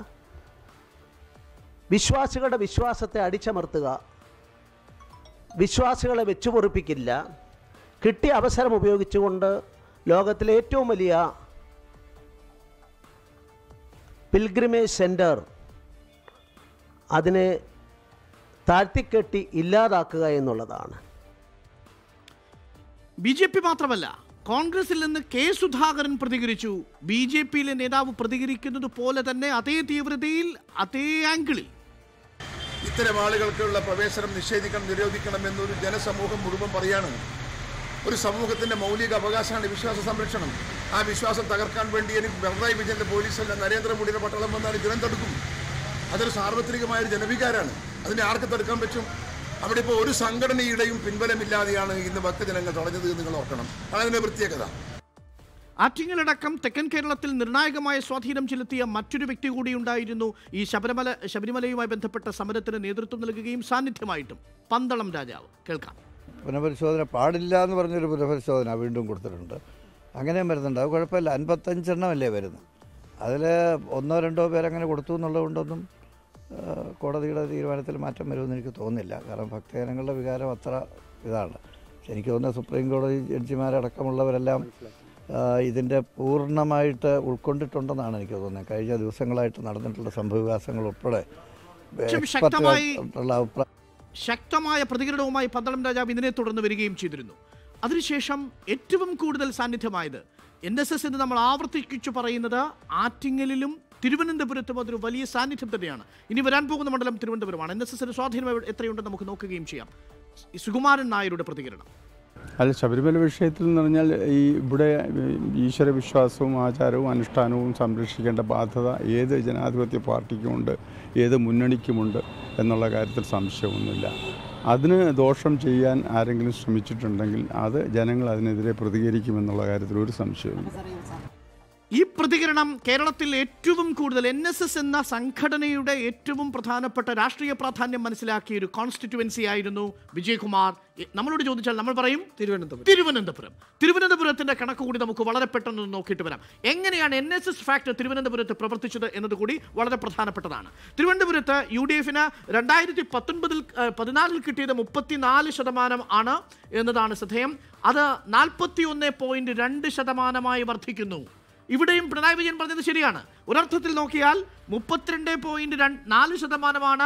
വിശ്വാസികളുടെ വിശ്വാസത്തെ അടിച്ചമർത്തുക വിശ്വാസികളെ വെച്ചുപൊറിപ്പിക്കില്ല കിട്ടിയ അവസരം ഉപയോഗിച്ചുകൊണ്ട് ലോകത്തിലെ ഏറ്റവും വലിയ പിൽഗ്രിമേജ് സെൻറ്റർ അതിനെ താഴ്ത്തിക്കെട്ടി ഇല്ലാതാക്കുക എന്നുള്ളതാണ് ബി ജെ പി മാത്രമല്ല കോൺഗ്രസിൽ നിന്ന് കെ സുധാകരൻ പ്രതികരിച്ചു ബി ജെ പിയിലെ നേതാവ് പ്രതികരിക്കുന്നത് പോലെ തന്നെ അതേ തീവ്രതയിൽ അതേ ആംഗിളിൽ ഇത്തരം ആളുകൾക്കുള്ള പ്രവേശനം നിഷേധിക്കണം നിരോധിക്കണം എന്നൊരു ജനസമൂഹം മുഴുവൻ പറയാണ് ഒരു സമൂഹത്തിന്റെ മൗലിക അവകാശമാണ് വിശ്വാസ സംരക്ഷണം ആ വിശ്വാസം തകർക്കാൻ വേണ്ടി എനിക്ക് പിണറായി വിജയന്റെ പോലീസല്ല നരേന്ദ്രമോദിയുടെ പട്ടാളം വന്നാൽ ഇതിനം തടുക്കും അതൊരു സാർവത്രികമായ ഒരു ജനവികാരമാണ് അതിനെ ആർക്ക് തടുക്കാൻ പറ്റും അവിടെ ഇപ്പോൾ ഒരു സംഘടനയുടെയും പിൻബലമില്ലാതെയാണ് ഇന്ന് ഭക്തജനങ്ങൾ തടഞ്ഞത് എന്ന് നിങ്ങൾ ഓർക്കണം അതതിന്റെ പ്രത്യേകത ആറ്റിങ്ങലടക്കം തെക്കൻ കേരളത്തിൽ നിർണായകമായ സ്വാധീനം ചെലുത്തിയ മറ്റൊരു വ്യക്തി കൂടി ഉണ്ടായിരുന്നു ഈ ശബരിമല ശബരിമലയുമായി ബന്ധപ്പെട്ട സമരത്തിന് നേതൃത്വം നൽകുകയും സാന്നിധ്യമായിട്ടും പന്തളം രാജാവ് കേൾക്കാം പുനഃപരിശോധന പാടില്ല എന്ന് പറഞ്ഞൊരു പുനഃപരിശോധന വീണ്ടും കൊടുത്തിട്ടുണ്ട് അങ്ങനെയും വരുന്നുണ്ട് അത് കുഴപ്പമില്ല അൻപത്തഞ്ചെണ്ണമല്ലേ വരുന്നത് അതിൽ ഒന്നോ രണ്ടോ പേരങ്ങനെ കൊടുത്തു എന്നുള്ളതുകൊണ്ടൊന്നും ആ, കോടതിയുടെ തീരുമാനത്തിൽ മാറ്റം വരുമെന്ന് എനിക്ക് തോന്നുന്നില്ല കാരണം ഭക്തജനങ്ങളുടെ വികാരം അത്ര ഇതാണ് പക്ഷെ എനിക്ക് തോന്നുന്നത് സുപ്രീം കോടതി ജഡ്ജിമാരടക്കമുള്ളവരെല്ലാം ആ, ഇതിൻ്റെ പൂർണ്ണമായിട്ട് ഉൾക്കൊണ്ടിട്ടുണ്ടെന്നാണ് എനിക്ക് തോന്നുന്നത് കഴിഞ്ഞ ദിവസങ്ങളായിട്ട് നടന്നിട്ടുള്ള സംഭവവികാസങ്ങൾ ഉൾപ്പെടെ പക്ഷേ ശക്തമായി- എക്സ്പെർട്ടുകളുടെ അഭിപ്രായം ശക്തമായ പ്രതികരണവുമായി പന്തളം രാജാവ് ഇതിനെ തുടർന്ന് വരികയും ചെയ്തിരുന്നു അതിനുശേഷം ഏറ്റവും കൂടുതൽ സാന്നിധ്യമായത് എൻ എസ് എസ് എന്ന് നമ്മൾ ആവർത്തിച്ചു പറയുന്നത് ആറ്റിങ്ങലിലും തിരുവനന്തപുരത്തും അതൊരു വലിയ സാന്നിധ്യം തന്നെയാണ് ഇനി വരാൻ പോകുന്ന മണ്ഡലം തിരുവനന്തപുരമാണ് എൻ എസ് എസിന് സ്വാധീനം എവിടെ- എത്രയുണ്ടെന്ന് നമുക്ക് നോക്കുകയും ചെയ്യാം സുകുമാരൻ നായരുടെ പ്രതികരണം അല്ല ശബരിമല വിഷയത്തിൽ എന്ന് പറഞ്ഞാൽ ഈ ഇവിടെ ഈശ്വര വിശ്വാസവും ആചാരവും അനുഷ്ഠാനവും സംരക്ഷിക്കേണ്ട ബാധ്യത ഏത് ജനാധിപത്യ പാർട്ടിക്കുമുണ്ട് ഏത് മുന്നണിക്കുമുണ്ട് എന്നുള്ള കാര്യത്തിൽ സംശയമൊന്നുമില്ല അതിന് ദോഷം ചെയ്യാൻ ആരെങ്കിലും ശ്രമിച്ചിട്ടുണ്ടെങ്കിൽ അത് ജനങ്ങൾ അതിനെതിരെ പ്രതികരിക്കുമെന്നുള്ള കാര്യത്തിൽ ഒരു സംശയവുമില്ല ഈ പ്രതികരണം കേരളത്തിൽ ഏറ്റവും കൂടുതൽ എൻ എസ് എസ് എന്ന സംഘടനയുടെ ഏറ്റവും പ്രധാനപ്പെട്ട രാഷ്ട്രീയ പ്രാധാന്യം മനസ്സിലാക്കിയ ഒരു കോൺസ്റ്റിറ്റ്യുവൻസി ആയിരുന്നു വിജയകുമാർ എ- നമ്മളോട് ചോദിച്ചാൽ നമ്മൾ പറയും തിരുവനന്തപുരം തിരുവനന്തപുരം തിരുവനന്തപുരത്തിന്റെ കണക്ക് കൂടി നമുക്ക് വളരെ പെട്ടെന്ന് ഒന്ന് നോക്കിയിട്ട് വരാം എങ്ങനെയാണ് എൻ എസ് എസ് ഫാക്ടർ തിരുവനന്തപുരത്ത് പ്രവർത്തിച്ചത് എന്നത് കൂടി വളരെ പ്രധാനപ്പെട്ടതാണ് തിരുവനന്തപുരത്ത് യു ഡി എഫിന് രണ്ടായിരത്തി പത്തൊൻപതിൽ പതിനാലിൽ കിട്ടിയത് മുപ്പത്തിനാല് ശതമാനം ആണ് എന്നതാണ് ശ്രദ്ധേയം അത് നാൽപ്പത്തി ഒന്ന് പോയിന്റ് രണ്ട് ശതമാനമായി വർദ്ധിക്കുന്നു ഇവിടെയും പിണറായി വിജയൻ പറഞ്ഞത് ശരിയാണ് ഒരർത്ഥത്തിൽ നോക്കിയാൽ മുപ്പത്തിരണ്ട് പോയിന്റ് രണ്ട് നാല് ശതമാനമാണ്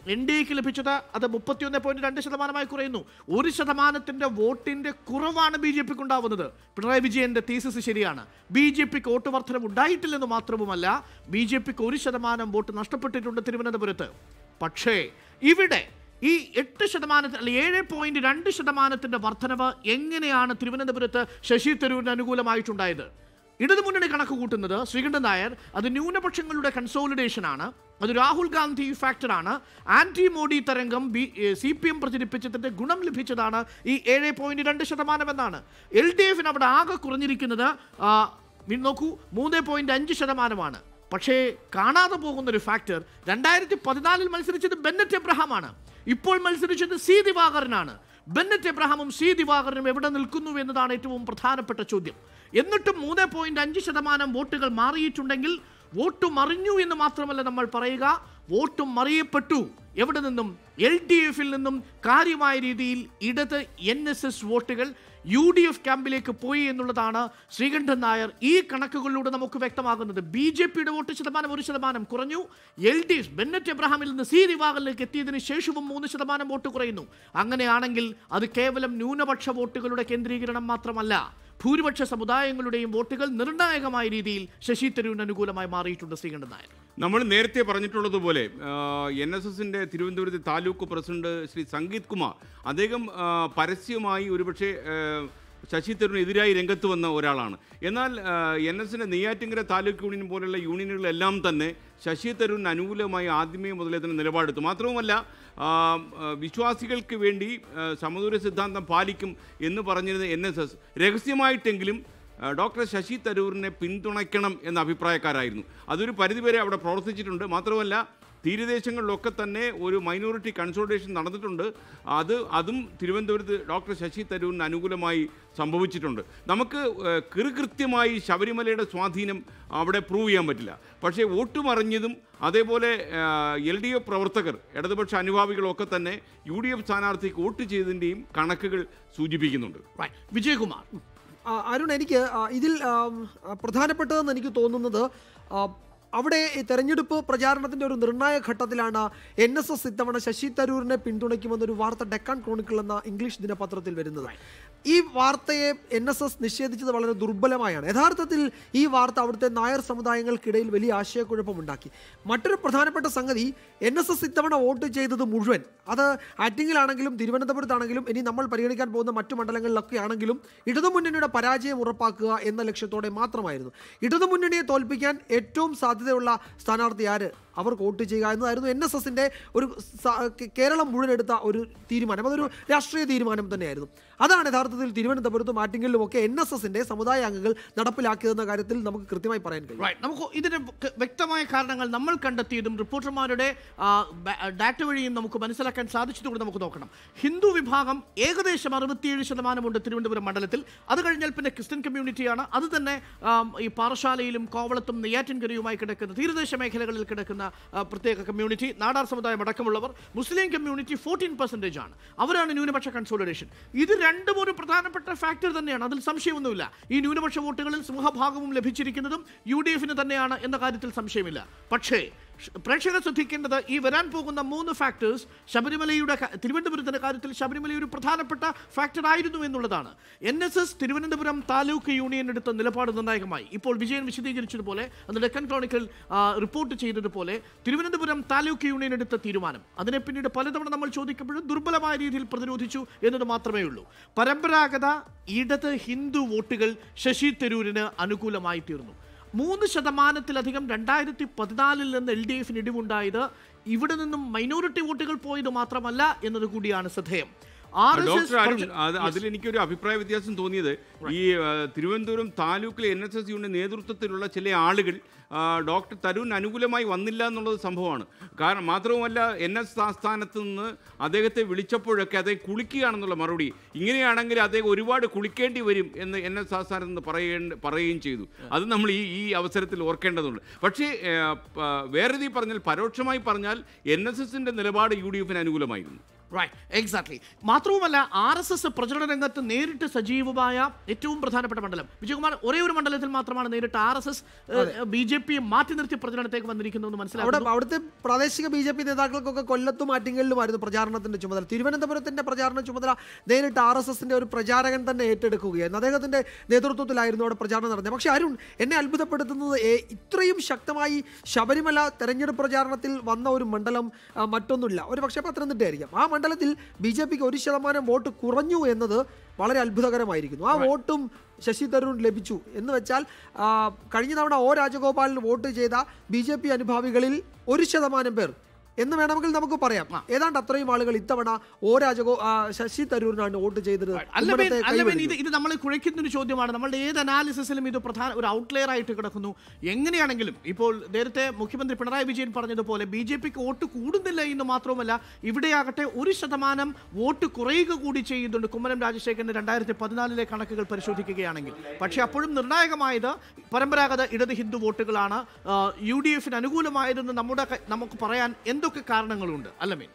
എൻ ഡി എക്ക് ലഭിച്ചത് അത് മുപ്പത്തിയൊന്ന് പോയിന്റ് രണ്ട് ശതമാനമായി കുറയുന്നു ഒരു ശതമാനത്തിന്റെ വോട്ടിന്റെ കുറവാണ് ബി ജെ പിക്ക് ഉണ്ടാവുന്നത് പിണറായി വിജയന്റെ തീസിസ് ശരിയാണ് ബി ജെ പിക്ക് വോട്ട് വർധനം ഉണ്ടായിട്ടില്ലെന്ന് മാത്രവുമല്ല ബി ജെ പിക്ക് ഒരു ശതമാനം വോട്ട് നഷ്ടപ്പെട്ടിട്ടുണ്ട് തിരുവനന്തപുരത്ത് പക്ഷേ ഇവിടെ ഈ എട്ട് ശതമാനത്തിന് അല്ലെ ഏഴ് പോയിന്റ് രണ്ട് ശതമാനത്തിന്റെ വർധനവ് എങ്ങനെയാണ് തിരുവനന്തപുരത്ത് ശശി തരൂരിന് അനുകൂലമായിട്ടുണ്ടായത് ഇടതുമുന്നണി കണക്ക് കൂട്ടുന്നത് ശ്രീകണ്ഠൻ നായർ അത് ന്യൂനപക്ഷങ്ങളുടെ കൺസോളിഡേഷൻ ആണ് അത് രാഹുൽ ഗാന്ധി ഫാക്ടറാണ് ആന്റി മോഡി തരംഗം ബി സി പി എം പ്രചരിപ്പിച്ചതിന്റെ ഗുണം ലഭിച്ചതാണ് ഈ ഏഴ് പോയിന്റ് രണ്ട് ശതമാനം എന്നാണ് എൽ ഡി എഫിന് അവിടെ ആകെ കുറഞ്ഞിരിക്കുന്നത് ആ, വീ- നോക്കൂ മൂന്ന് പോയിന്റ് അഞ്ച് ശതമാനമാണ് പക്ഷേ കാണാതെ പോകുന്ന ഒരു ഫാക്ടർ രണ്ടായിരത്തി പതിനാലിൽ മത്സരിച്ചത് ബെന്നറ്റ് എബ്രഹാമാണ് ഇപ്പോൾ മത്സരിച്ചത് സി ദിവാകരനാണ് ബെന്നറ്റ് എബ്രഹാമും സി ദിവാകരനും എവിടെ നിൽക്കുന്നു എന്നതാണ് ഏറ്റവും പ്രധാനപ്പെട്ട ചോദ്യം എന്നിട്ടും മൂന്ന് പോയിന്റ് അഞ്ച് ശതമാനം വോട്ടുകൾ മാറിയിട്ടുണ്ടെങ്കിൽ വോട്ട് മറിഞ്ഞു എന്ന് മാത്രമല്ല നമ്മൾ പറയുക വോട്ടും മറിയപ്പെട്ടു എവിടെ നിന്നും എൽ ഡി എഫിൽ നിന്നും കാര്യമായ രീതിയിൽ ഇടത് എൻ എസ് എസ് വോട്ടുകൾ യു ഡി എഫ് ക്യാമ്പിലേക്ക് പോയി എന്നുള്ളതാണ് ശ്രീകണ്ഠൻ നായർ ഈ കണക്കുകളിലൂടെ നമുക്ക് വ്യക്തമാകുന്നത് ബി ജെ പിയുടെ വോട്ട് ശതമാനം ഒരു ശതമാനം കുറഞ്ഞു എൽ ഡി എഫ് ബെന്നറ്റ് എബ്രഹാമിൽ നിന്ന് സി ദിവാകറിലേക്ക് എത്തിയതിനു ശേഷവും മൂന്ന് ശതമാനം വോട്ട് കുറയുന്നു അങ്ങനെയാണെങ്കിൽ അത് കേവലം ന്യൂനപക്ഷ വോട്ടുകളുടെ കേന്ദ്രീകരണം മാത്രമല്ല ഭൂരിപക്ഷ സമുദായങ്ങളുടെയും വോട്ടുകൾ നിർണായകമായ രീതിയിൽ ശശി തരൂരിന് അനുകൂലമായി മാറിയിട്ടുണ്ട് ശ്രീകണ്ഠൻ നായർ നമ്മൾ നേരത്തെ പറഞ്ഞിട്ടുള്ളതുപോലെ എൻ എസ് എസിൻ്റെ തിരുവനന്തപുരത്തെ താലൂക്ക് പ്രസിഡന്റ് ശ്രീ സംഗീത് കുമാർ അദ്ദേഹം ആ, പരസ്യമായി ഒരുപക്ഷെ ആ, ശശി തരൂരിനെതിരായി രംഗത്ത് വന്ന ഒരാളാണ് എന്നാൽ എൻ എസിൻ്റെ നെയ്യാറ്റിങ്കര താലൂക്ക് യൂണിയൻ പോലുള്ള യൂണിയനുകളെല്ലാം തന്നെ ശശി തരൂരിന് അനുകൂലമായി ആദ്യമേ മുതലേ തന്നെ നിലപാടെടുത്തു മാത്രവുമല്ല ആ, ആ, വിശ്വാസികൾക്ക് വേണ്ടി ആ, സമദൂര സിദ്ധാന്തം പാലിക്കും എന്ന് പറഞ്ഞിരുന്ന എൻ എസ് എസ് രഹസ്യമായിട്ടെങ്കിലും ആ, ഡോക്ടർ ശശി തരൂരിനെ പിന്തുണയ്ക്കണം എന്ന അഭിപ്രായക്കാരായിരുന്നു അതൊരു പരിധിവരെ അവിടെ പ്രവർത്തിച്ചിട്ടുണ്ട് മാത്രമല്ല തീരദേശങ്ങളിലൊക്കെ തന്നെ ഒരു മൈനോറിറ്റി കൺസോൾട്ടേഷൻ നടന്നിട്ടുണ്ട് അത് അതും തിരുവനന്തപുരത്ത് ഡോക്ടർ ശശി തരൂരിന് അനുകൂലമായി സംഭവിച്ചിട്ടുണ്ട് നമുക്ക് ഏഹ്, കൃത്യമായി ശബരിമലയുടെ സ്വാധീനം അവിടെ പ്രൂവ് ചെയ്യാൻ പറ്റില്ല പക്ഷേ വോട്ട് മറിഞ്ഞതും അതേപോലെ എൽ ഡി എഫ് പ്രവർത്തകർ ഇടതുപക്ഷ അനുഭാവികളൊക്കെ തന്നെ യു ഡി എഫ് സ്ഥാനാർത്ഥിക്ക് വോട്ട് ചെയ്തതിൻ്റെയും കണക്കുകൾ സൂചിപ്പിക്കുന്നുണ്ട് വിജയകുമാർ ആ, അരുൺ എനിക്ക് ആ, ഇതിൽ ആം, ആ, പ്രധാനപ്പെട്ടതെന്ന് എനിക്ക് തോന്നുന്നത് ആ, അവിടെ ഈ തെരഞ്ഞെടുപ്പ് പ്രചാരണത്തിന്റെ ഒരു നിർണായക ഘട്ടത്തിലാണ് എൻ എസ് എസ് ഇത്തവണ ശശി തരൂരിനെ പിന്തുണയ്ക്കുമെന്നൊരു വാർത്ത ഡെക്കാൻ ക്രോണിക്കിൾ എന്ന ഇംഗ്ലീഷ് ദിനപത്രത്തിൽ വരുന്നത് ഈ വാർത്തയെ എൻ എസ് എസ് നിഷേധിച്ചത് വളരെ ദുർബലമായാണ് യഥാർത്ഥത്തിൽ ഈ വാർത്ത അവിടുത്തെ നായർ സമുദായങ്ങൾക്കിടയിൽ വലിയ ആശയക്കുഴപ്പമുണ്ടാക്കി മറ്റൊരു പ്രധാനപ്പെട്ട സംഗതി എൻ എസ് എസ് ഇത്തവണ വോട്ട് ചെയ്തത് മുഴുവൻ അത് ആറ്റിങ്ങിലാണെങ്കിലും തിരുവനന്തപുരത്താണെങ്കിലും ഇനി നമ്മൾ പരിഗണിക്കാൻ പോകുന്ന മറ്റു മണ്ഡലങ്ങളിലൊക്കെ ആണെങ്കിലും ഇടതുമുന്നണിയുടെ പരാജയം ഉറപ്പാക്കുക എന്ന ലക്ഷ്യത്തോടെ മാത്രമായിരുന്നു ഇടതുമുന്നണിയെ തോൽപ്പിക്കാൻ ഏറ്റവും സാധ്യതയുള്ള സ്ഥാനാർത്ഥി ആര് അവർക്ക് വോട്ട് ചെയ്യുക എന്നതായിരുന്നു എൻ എസ് എസിൻ്റെ ഒരു സ- കേ- കേരളം മുഴുവൻ എടുത്ത ഒരു തീരുമാനം അതൊരു രാഷ്ട്രീയ തീരുമാനം തന്നെയായിരുന്നു അതാണ് യഥാർത്ഥത്തിൽ തിരുവനന്തപുരത്തും ആറ്റിങ്ങലിലും ഒക്കെ എൻ എസ് എസിൻ്റെ സമുദായ അംഗങ്ങൾ നടപ്പിലാക്കിയതെന്ന കാര്യത്തിൽ നമുക്ക് കൃത്യമായി പറയാൻ കഴിയും റൈറ്റ് നമുക്ക് ഇതിന് ക- വ്യക്തമായ കാരണങ്ങൾ നമ്മൾ കണ്ടെത്തിയതും റിപ്പോർട്ടർമാരുടെ ആ, ബ- ഡാറ്റ വഴിയും നമുക്ക് മനസ്സിലാക്കാൻ സാധിച്ചതുകൊണ്ട് നമുക്ക് നോക്കണം ഹിന്ദു വിഭാഗം ഏകദേശം അറുപത്തിയേഴ് ശതമാനമുണ്ട് തിരുവനന്തപുരം മണ്ഡലത്തിൽ അത് കഴിഞ്ഞാൽ പിന്നെ ക്രിസ്ത്യൻ കമ്മ്യൂണിറ്റിയാണ് അത് തന്നെ ആം, ഈ പാറശാലയിലും കോവളത്തും നെയ്യാറ്റിൻകരയുമായി കിടക്കുന്ന തീരദേശ മേഖലകളിൽ കിടക്കുന്ന ആ, പ്രത്യേക കമ്മ്യൂണിറ്റി നാടാർ സമുദായം അടക്കമുള്ളവർ മുസ്ലിം കമ്മ്യൂണിറ്റി ഫോർട്ടീൻ പെർസെൻറ്റേജ് ആണ് അവരാണ് ന്യൂനപക്ഷ കൺസോളിഡേഷൻ ഇത് രണ്ടും ഒരു പ്രധാനപ്പെട്ട ഫാക്ടർ തന്നെയാണ് അതിൽ സംശയമൊന്നുമില്ല ഈ ന്യൂനപക്ഷ വോട്ടുകളിൽ സിംഹഭാഗവും ലഭിച്ചിരിക്കുന്നതും യു ഡി എഫിന് തന്നെയാണ് എന്ന കാര്യത്തിൽ സംശയമില്ല പക്ഷേ ഷ്- പ്രേക്ഷകർ ശ്രദ്ധിക്കേണ്ടത് ഈ വരാൻ പോകുന്ന മൂന്ന് ഫാക്ടേഴ്സ് ശബരിമലയുടെ ക- തിരുവനന്തപുരത്തിന്റെ കാര്യത്തിൽ ശബരിമല ഒരു പ്രധാനപ്പെട്ട ഫാക്ടർ ആയിരുന്നു എന്നുള്ളതാണ് N S S Thiruvananthapuram taluk union എടുത്ത നിലപാട് നിർണായകമായി ഇപ്പോൾ വിജയൻ വിശദീകരിച്ചതുപോലെ അന്ന് ഡെക്കൻ ക്രോണിക്കൽ ആ, റിപ്പോർട്ട് ചെയ്തതുപോലെ തിരുവനന്തപുരം താലൂക്ക് യൂണിയൻ എടുത്ത തീരുമാനം അതിനെ പിന്നീട് പലതവണ നമ്മൾ ചോദിക്കുമ്പോഴും ദുർബലമായ രീതിയിൽ പ്രതിരോധിച്ചു എന്നത് മാത്രമേ ഉള്ളൂ പരമ്പരാഗത ഇടത് ഹിന്ദു വോട്ടുകൾ ശശി തരൂരിന് അനുകൂലമായി തീർന്നു മൂന്ന് ശതമാനത്തിലധികം രണ്ടായിരത്തി പതിനാലിൽ നിന്ന് എൽ ഡി എഫിന് ഇടിവുണ്ടായത് ഇവിടെ നിന്നും മൈനോറിറ്റി വോട്ടുകൾ പോയത് മാത്രമല്ല എന്നത് കൂടിയാണ് ശ്രദ്ധേയം R S doctor Arun S അത് അതിലെനിക്കൊരു അഭിപ്രായ വ്യത്യാസം തോന്നിയത് ഈ ആ, തിരുവനന്തപുരം താലൂക്കിലെ എൻ എസ് എസ് യൂണിയൻ നേതൃത്വത്തിലുള്ള ചില ആളുകൾ ആ, ഡോക്ടർ തരൂരിന് അനുകൂലമായി വന്നില്ല എന്നുള്ളത് സംഭവമാണ് കാരണം മാത്രവുമല്ല എൻ എസ് ആസ്ഥാനത്ത് നിന്ന് അദ്ദേഹത്തെ വിളിച്ചപ്പോഴൊക്കെ അദ്ദേഹം കുളിക്കുകയാണെന്നുള്ള മറുപടി ഇങ്ങനെയാണെങ്കിൽ അദ്ദേഹം ഒരുപാട് കുളിക്കേണ്ടി വരും എന്ന് എൻ എസ് ആസ്ഥാനത്ത് നിന്ന് പറയേണ്ട പറയുകയും ചെയ്തു അത് നമ്മൾ ഈ ഈ അവസരത്തിൽ ഓർക്കേണ്ടതുണ്ട് പക്ഷേ ഏ, പ- വേറെ രീതി പറഞ്ഞാൽ പരോക്ഷമായി പറഞ്ഞാൽ എൻ എസ് എസിൻ്റെ നിലപാട് യു ഡി എഫിന് അനുകൂലമായിരുന്നു റൈറ്റ് എക്സാക്ട്ലി മാത്രവുമല്ല ആർ എസ് എസ് പ്രചരണ രംഗത്ത് നേരിട്ട് സജീവമായ ഏറ്റവും പ്രധാനപ്പെട്ട മണ്ഡലം വിജയകുമാർ ഒരേ ഒരു മണ്ഡലത്തിൽ മാത്രമാണ് നേരിട്ട് R S S B J പിയെ മാറ്റി നിർത്തി പ്രചരണത്തേക്ക് വന്നിരിക്കുന്നു എന്ന് അവിടെ മനസ്സിലാക്കുന്നു അവിടുത്തെ പ്രാദേശിക ബി ജെ പി നേതാക്കൾക്കൊക്കെ കൊല്ലത്തും ആറ്റിങ്ങലിലുമായിരുന്നു പ്രചാരണത്തിന്റെ ചുമതല തിരുവനന്തപുരത്തിന്റെ പ്രചാരണ ചുമതല നേരിട്ട് ആർ എസ് എസിന്റെ ഒരു പ്രചാരകൻ തന്നെ ഏറ്റെടുക്കുകയായിരുന്നു അദ്ദേഹത്തിന്റെ നേതൃത്വത്തിലായിരുന്നു അവിടെ പ്രചാരണം നടന്നത് പക്ഷേ അരുൺ എന്നെ അത്ഭുതപ്പെടുത്തുന്നത് ഏ- ഇത്രയും ശക്തമായി ശബരിമല തെരഞ്ഞെടുപ്പ് പ്രചാരണത്തിൽ വന്ന ഒരു മണ്ഡലം ആ, മറ്റൊന്നുമില്ല ഒരു പക്ഷേ പത്തനംതിട്ടയായിരിക്കാം ആ മണ്ഡലത്തിൽ ബി ജെ പിക്ക് ഒരു ശതമാനം വോട്ട് കുറഞ്ഞു എന്നത് വളരെ അത്ഭുതകരമായിരിക്കുന്നു ആ വോട്ടും ശശി തരൂർ ലഭിച്ചു എന്ന് വെച്ചാൽ ആ, കഴിഞ്ഞ തവണ ഒ രാജഗോപാലിന് വോട്ട് ചെയ്ത ബി ജെ പി അനുഭാവികളിൽ ഒരു ശതമാനം പേർ എന്ന് വേണമെങ്കിൽ നമുക്ക് പറയാം ഏതാണ്ട് അത്രയും ആളുകൾ ഇത്തവണ ഒ രാജഗോ ആ, ശശി തരൂരിനാണ് വോട്ട് ചെയ്തത് അല്ലമേൻ ഉമ്മറത്തെ അല്ലമേൻ കൈവരിഞ്ഞു. ഇത് ഇത് നമ്മൾ കുഴയ്ക്കുന്ന ഒരു ചോദ്യമാണ് നമ്മളുടെ ഏത് അനാലിസിസിലും ഇത് പ്രധാന ഒരു ഔട്ട്ലെയർ ആയിട്ട് കിടക്കുന്നു എങ്ങനെയാണെങ്കിലും ഇപ്പോൾ നേരത്തെ മുഖ്യമന്ത്രി പിണറായി വിജയൻ പറഞ്ഞതുപോലെ ബി ജെ പിക്ക് വോട്ട് കൂടുന്നില്ല എന്ന് മാത്രവുമല്ല ഇവിടെയാകട്ടെ ഒരു ശതമാനം വോട്ട് കുറയുക കൂടി ചെയ്യുന്നുണ്ട് കുമ്മനം രാജശേഖരന്റെ രണ്ടായിരത്തി പതിനാലിലെ കണക്കുകൾ പരിശോധിക്കുകയാണെങ്കിൽ പക്ഷേ അപ്പോഴും നിർണായകമായത് പരമ്പരാഗത ഇടത് ഹിന്ദു വോട്ടുകളാണ് യു ഡി എഫിന് അനുകൂലമായതെന്ന് നമ്മുടെ ക- നമുക്ക് പറയാൻ എന്തൊക്കെ കാരണങ്ങളുണ്ട് അല്ലമേൻ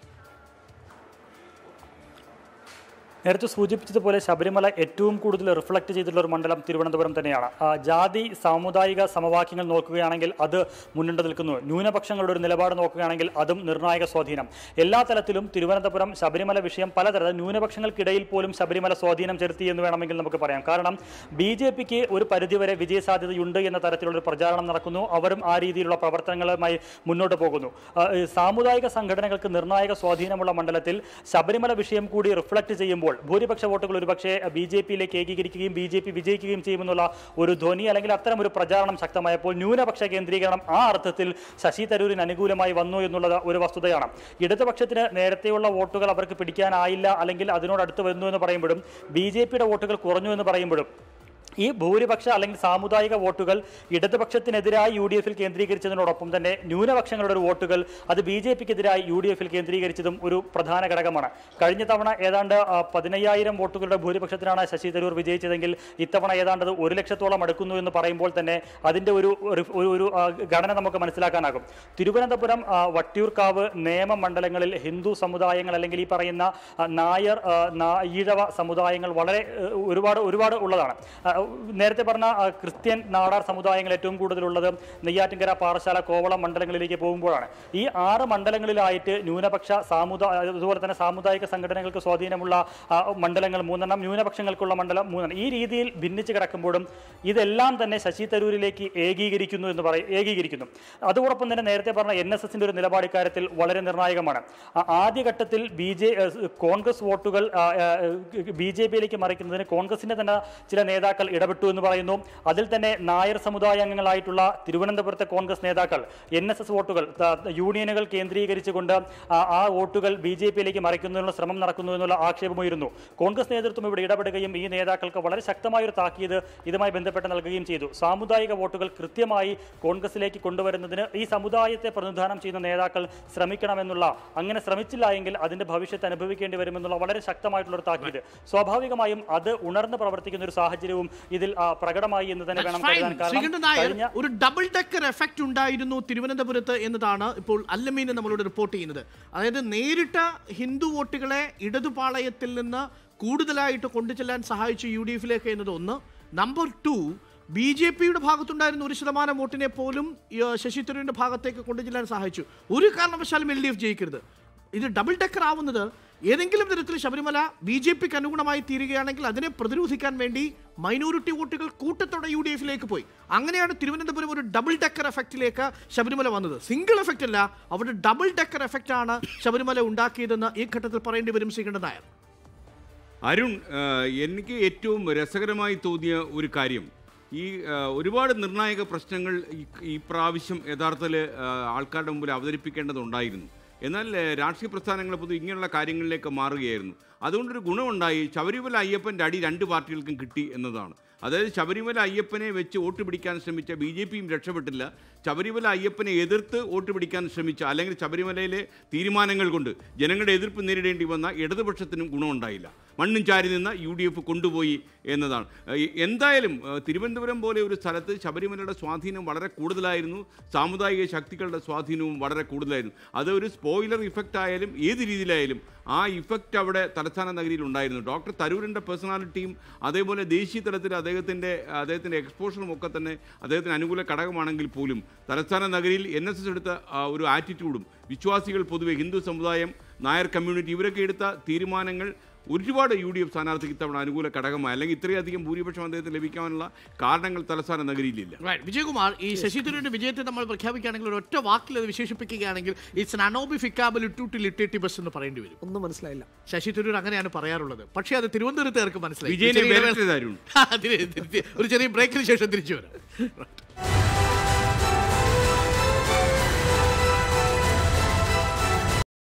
നേരത്തെ സൂചിപ്പിച്ചതുപോലെ ശബരിമല ഏറ്റവും കൂടുതൽ റിഫ്ലക്റ്റ് ചെയ്തിട്ടുള്ള ഒരു മണ്ഡലം തിരുവനന്തപുരം തന്നെയാണ് ആ, ജാതി സാമുദായിക സമവാക്യങ്ങൾ നോക്കുകയാണെങ്കിൽ അത് മുന്നിട്ട് നിൽക്കുന്നു ന്യൂനപക്ഷങ്ങളുടെ ഒരു നിലപാട് നോക്കുകയാണെങ്കിൽ അതും നിർണായക സ്വാധീനം എല്ലാ തലത്തിലും തിരുവനന്തപുരം ശബരിമല വിഷയം പലതരം ന്യൂനപക്ഷങ്ങൾക്കിടയിൽ പോലും ശബരിമല സ്വാധീനം ചെലുത്തി എന്ന് വേണമെങ്കിൽ നമുക്ക് പറയാം കാരണം ബി ജെ പിക്ക് ഒരു പരിധിവരെ വിജയസാധ്യതയുണ്ട് എന്ന തരത്തിലുള്ള ഒരു പ്രചാരണം നടക്കുന്നു അവരും ആ രീതിയിലുള്ള പ്രവർത്തനങ്ങളുമായി മുന്നോട്ട് പോകുന്നു ആ, ഈ സാമുദായിക സംഘടനകൾക്ക് നിർണായക സ്വാധീനമുള്ള മണ്ഡലത്തിൽ ശബരിമല വിഷയം കൂടി റിഫ്ലക്ട് ചെയ്യുമ്പോൾ ഭൂരിപക്ഷ വോട്ടുകൾ ഒരുപക്ഷെ ബി ജെ പിയിലേക്ക് ഏകീകരിക്കുകയും ബി ജെ പി വിജയിക്കുകയും ചെയ്യുമെന്നുള്ള ഒരു ധ്വനി അല്ലെങ്കിൽ അത്തരം ഒരു പ്രചാരണം ശക്തമായപ്പോൾ ന്യൂനപക്ഷ കേന്ദ്രീകരണം ആ അർത്ഥത്തിൽ ശശി തരൂരിന് അനുകൂലമായി വന്നു എന്നുള്ളത് ഒരു വസ്തുതയാണ് ഇടതുപക്ഷത്തിന് നേരത്തെയുള്ള വോട്ടുകൾ അവർക്ക് പിടിക്കാനായില്ല അല്ലെങ്കിൽ അതിനോടടുത്ത് വരുന്നു എന്ന് പറയുമ്പോഴും ബി ജെ പിയുടെ വോട്ടുകൾ കുറഞ്ഞു എന്ന് പറയുമ്പോഴും ഈ ഭൂരിപക്ഷ അല്ലെങ്കിൽ സാമുദായിക വോട്ടുകൾ ഇടതുപക്ഷത്തിനെതിരായി യു ഡി എഫിൽ കേന്ദ്രീകരിച്ചതിനോടൊപ്പം തന്നെ ന്യൂനപക്ഷങ്ങളുടെ ഒരു വോട്ടുകൾ അത് ബി ജെ പിക്കെതിരായി യു ഡി എഫിൽ കേന്ദ്രീകരിച്ചതും ഒരു പ്രധാന ഘടകമാണ് കഴിഞ്ഞ തവണ ഏതാണ്ട് ആ, പതിനയ്യായിരം വോട്ടുകളുടെ ഭൂരിപക്ഷത്തിനാണ് ശശി തരൂർ വിജയിച്ചതെങ്കിൽ ഇത്തവണ ഏതാണ്ട് അത് ഒരു ലക്ഷത്തോളം അടുക്കുന്നു എന്ന് പറയുമ്പോൾ തന്നെ അതിൻ്റെ ഒരു ഒരു- ഒരു ഒരു ആ, ഘടന നമുക്ക് മനസ്സിലാക്കാനാകും തിരുവനന്തപുരം ആ, വട്ടിയൂർക്കാവ് നേമ മണ്ഡലങ്ങളിൽ ഹിന്ദു സമുദായങ്ങൾ അല്ലെങ്കിൽ ഈ പറയുന്ന ആ, നായർ ആ, നാ- ഈഴവ സമുദായങ്ങൾ വളരെ ഏഹ്, ഒരുപാട് ഒരുപാട് ഉള്ളതാണ് ആ, നേരത്തെ പറഞ്ഞ ആ, ക്രിസ്ത്യൻ നാടാർ സമുദായങ്ങൾ ഏറ്റവും കൂടുതലുള്ളത് നെയ്യാറ്റിൻകര പാറശാല കോവളം മണ്ഡലങ്ങളിലേക്ക് പോകുമ്പോഴാണ് ഈ ആറ് മണ്ഡലങ്ങളിലായിട്ട് ന്യൂനപക്ഷ സാമുദായ അതുപോലെ തന്നെ സാമുദായിക സംഘടനകൾക്ക് സ്വാധീനമുള്ള ആ, മണ്ഡലങ്ങൾ മൂന്നെണ്ണം ന്യൂനപക്ഷങ്ങൾക്കുള്ള മണ്ഡലം മൂന്നെണ്ണം ഈ രീതിയിൽ ഭിന്നിച്ച് കിടക്കുമ്പോഴും ഇതെല്ലാം തന്നെ ശശി തരൂരിലേക്ക് ഏകീകരിക്കുന്നു എന്ന് പറയും ഏകീകരിക്കുന്നു അതോടൊപ്പം തന്നെ നേരത്തെ പറഞ്ഞ എൻ എസ് എസിന്റെ ഒരു നിലപാട് ഇക്കാര്യത്തിൽ വളരെ നിർണായകമാണ് ആ, ആദ്യഘട്ടത്തിൽ ബി ജെ കോൺഗ്രസ് വോട്ടുകൾ ബി ജെ പിയിലേക്ക് മറിക്കുന്നതിന് കോൺഗ്രസിന്റെ തന്നെ ചില നേതാക്കൾ ഇടപെട്ടു എന്ന് പറയുന്നു അതിൽ തന്നെ നായർ സമുദായ അംഗങ്ങളായിട്ടുള്ള തിരുവനന്തപുരത്തെ കോൺഗ്രസ് നേതാക്കൾ എൻ എസ് എസ് വോട്ടുകൾ ത- യൂണിയനുകൾ കേന്ദ്രീകരിച്ചുകൊണ്ട് ആ- ആ വോട്ടുകൾ ബി ജെ പിയിലേക്ക് മറിക്കുന്നതിനുള്ള ശ്രമം നടക്കുന്നു എന്നുള്ള ആക്ഷേപമുയരുന്നു കോൺഗ്രസ് നേതൃത്വം ഇവിടെ ഇടപെടുകയും ഈ നേതാക്കൾക്ക് വളരെ ശക്തമായ ഒരു താക്കീത് ഇതുമായി ബന്ധപ്പെട്ട് നൽകുകയും ചെയ്തു സാമുദായിക വോട്ടുകൾ കൃത്യമായി കോൺഗ്രസിലേക്ക് കൊണ്ടുവരുന്നതിന് ഈ സമുദായത്തെ പ്രതിനിധാനം ചെയ്യുന്ന നേതാക്കൾ ശ്രമിക്കണമെന്നുള്ള അങ്ങനെ ശ്രമിച്ചില്ല എങ്കിൽ അതിന്റെ ഭവിഷ്യത്ത് അനുഭവിക്കേണ്ടി വരുമെന്നുള്ള വളരെ ശക്തമായിട്ടുള്ള ഒരു താക്കീത് സ്വാഭാവികമായും അത് ഉണർന്ന് പ്രവർത്തിക്കുന്ന ഒരു സാഹചര്യവും ഇതിൽ ആ, പ്രകടമായി എന്ന് തന്നെ വേണം Fine. കരുതാൻ ശ്രീകണ്ഠൻ കാരണം നായർ കഴിഞ്ഞ ഒരു ഡബിൾ ഡെക്കർ എഫക്റ്റ് ഉണ്ടായിരുന്നു തിരുവനന്തപുരത്ത് എന്നതാണ് ഇപ്പോൾ അല്ലമീന് നമ്മളോട് റിപ്പോർട്ട് ചെയ്യുന്നത് അതായത് നേരിട്ട് ഹിന്ദു വോട്ടുകളെ ഇടതുപാളയത്തിൽ നിന്ന് കൂടുതലായിട്ട് കൊണ്ടുചെല്ലാൻ സഹായിച്ചു യു ഡി എഫിലേക്ക് എന്നത് ഒന്ന് നമ്പർ ടു ബി ജെ പിയുടെ ഭാഗത്തുണ്ടായിരുന്ന ഒരു ശതമാനം വോട്ടിനെ പോലും ഈ, ശശി തരൂരിന്റെ ഭാഗത്തേക്ക് കൊണ്ടുചെല്ലാൻ സഹായിച്ചു ഒരു കാരണവശാലും എൽ ഡി എഫ് ജയിക്കരുത് ഇത് ഡബിൾ ഡെക്കർ ആവുന്നത് ഏതെങ്കിലും തരത്തിൽ ശബരിമല ബി ജെ പിക്ക് അനുഗുണമായി തീരുകയാണെങ്കിൽ അതിനെ പ്രതിരോധിക്കാൻ വേണ്ടി മൈനോറിറ്റി വോട്ടുകൾ കൂട്ടത്തോടെ യു ഡി എഫിലേക്ക് പോയി അങ്ങനെയാണ് തിരുവനന്തപുരം ഒരു ഡബിൾ ഡെക്കർ എഫക്റ്റിലേക്ക് ശബരിമല വന്നത് സിംഗിൾ എഫക്റ്റ് അല്ല അവിടെ ഡബിൾ ഡെക്കർ എഫക്റ്റ് ആണ് ശബരിമല ഉണ്ടാക്കിയതെന്ന് ഈ ഘട്ടത്തിൽ പറയേണ്ടി വരും ശ്രീകണ്ഠൻ നായർ അരുൺ ആ, എനിക്ക് ഏറ്റവും രസകരമായി തോന്നിയ ഒരു കാര്യം ഈ ആ, ഒരുപാട് നിർണായക പ്രശ്നങ്ങൾ ഈ ഈ പ്രാവശ്യം യഥാർത്ഥത്തിൽ ആ, ആൾക്കാരുടെ മുമ്പിൽ അവതരിപ്പിക്കേണ്ടതുണ്ടായിരുന്നു എന്നാൽ ആ, രാഷ്ട്രീയ പ്രസ്ഥാനങ്ങൾ പൊതു ഇങ്ങനെയുള്ള കാര്യങ്ങളിലേക്ക് മാറുകയായിരുന്നു അതുകൊണ്ടൊരു ഗുണമുണ്ടായി ശബരിമല അയ്യപ്പൻ്റെ അടി രണ്ട് പാർട്ടികൾക്കും കിട്ടി എന്നതാണ് അതായത് ശബരിമല അയ്യപ്പനെ വെച്ച് വോട്ട് പിടിക്കാൻ ശ്രമിച്ച ബി ജെ പിയും രക്ഷപ്പെട്ടില്ല ശബരിമല അയ്യപ്പനെ എതിർത്ത് വോട്ട് പിടിക്കാൻ ശ്രമിച്ച അല്ലെങ്കിൽ ശബരിമലയിലെ തീരുമാനങ്ങൾ കൊണ്ട് ജനങ്ങളുടെ എതിർപ്പ് നേരിടേണ്ടി വന്ന ഇടതുപക്ഷത്തിനും ഗുണമുണ്ടായില്ല മണ്ണും ചാരി നിന്ന യു ഡി എഫ് കൊണ്ടുപോയി എന്നതാണ് ഏഹ് എന്തായാലും ഏഹ് തിരുവനന്തപുരം പോലെ ഒരു സ്ഥലത്ത് ശബരിമലയുടെ സ്വാധീനം വളരെ കൂടുതലായിരുന്നു സാമുദായിക ശക്തികളുടെ സ്വാധീനവും വളരെ കൂടുതലായിരുന്നു അത് ഒരു സ്പോയിലർ ഇഫക്റ്റ് ആയാലും ഏത് രീതിയിലായാലും ആ ഇഫക്റ്റ് അവിടെ തലസ്ഥാന നഗരിയിൽ ഉണ്ടായിരുന്നു ഡോക്ടർ തരൂരിൻ്റെ പേഴ്സണാലിറ്റിയും അതേപോലെ ദേശീയ തലത്തിൽ അദ്ദേഹത്തിൻ്റെ അദ്ദേഹത്തിൻ്റെ എക്സ്പോഷറും ഒക്കെ തന്നെ അദ്ദേഹത്തിന് അനുകൂല ഘടകമാണെങ്കിൽ പോലും തലസ്ഥാന നഗരിയിൽ എൻ എസ് എസ് എടുത്ത ആ, ഒരു ആറ്റിറ്റ്യൂഡും വിശ്വാസികൾ പൊതുവെ ഹിന്ദു സമുദായം നായർ കമ്മ്യൂണിറ്റി ഇവരൊക്കെ എടുത്ത തീരുമാനങ്ങൾ ഒരുപാട് യു ഡി എഫ് സ്ഥാനാർത്ഥിക്ക് ഇത്തവണ അനുകൂല ഘടകമായി അല്ലെങ്കിൽ ഇത്രയധികം ഭൂരിപക്ഷം അദ്ദേഹത്തിന് ലഭിക്കാനുള്ള കാരണങ്ങൾ തലസ്ഥാന നഗരിയിലില്ല Right. വിജയകുമാർ ഈ ശശി തരൂരിന്റെ വിജയത്തെ നമ്മൾ പ്രഖ്യാപിക്കുകയാണെങ്കിൽ ഒരു ഒറ്റ വാക്കിൽ അത് വിശേഷിപ്പിക്കുകയാണെങ്കിൽ it's an anobificable to to ലിറ്റേറ്റീവ് ബസ് എന്ന് പറയേണ്ടി വരും ഒന്നും മനസ്സിലായില്ല ശശി തരൂർ അങ്ങനെയാണ് പറയാറുള്ളത് പക്ഷേ അത് തിരുവനന്തപുരത്തുകാർക്ക് മനസ്സിലായി വിജയനെ ഒരു ചെറിയ വിരട്ടിയതാരുണ്ട്. അതിന് തിരിച്ച് ഒരു ചെറിയ ബ്രേക്കിന് ശേഷം തിരിച്ചു വരാം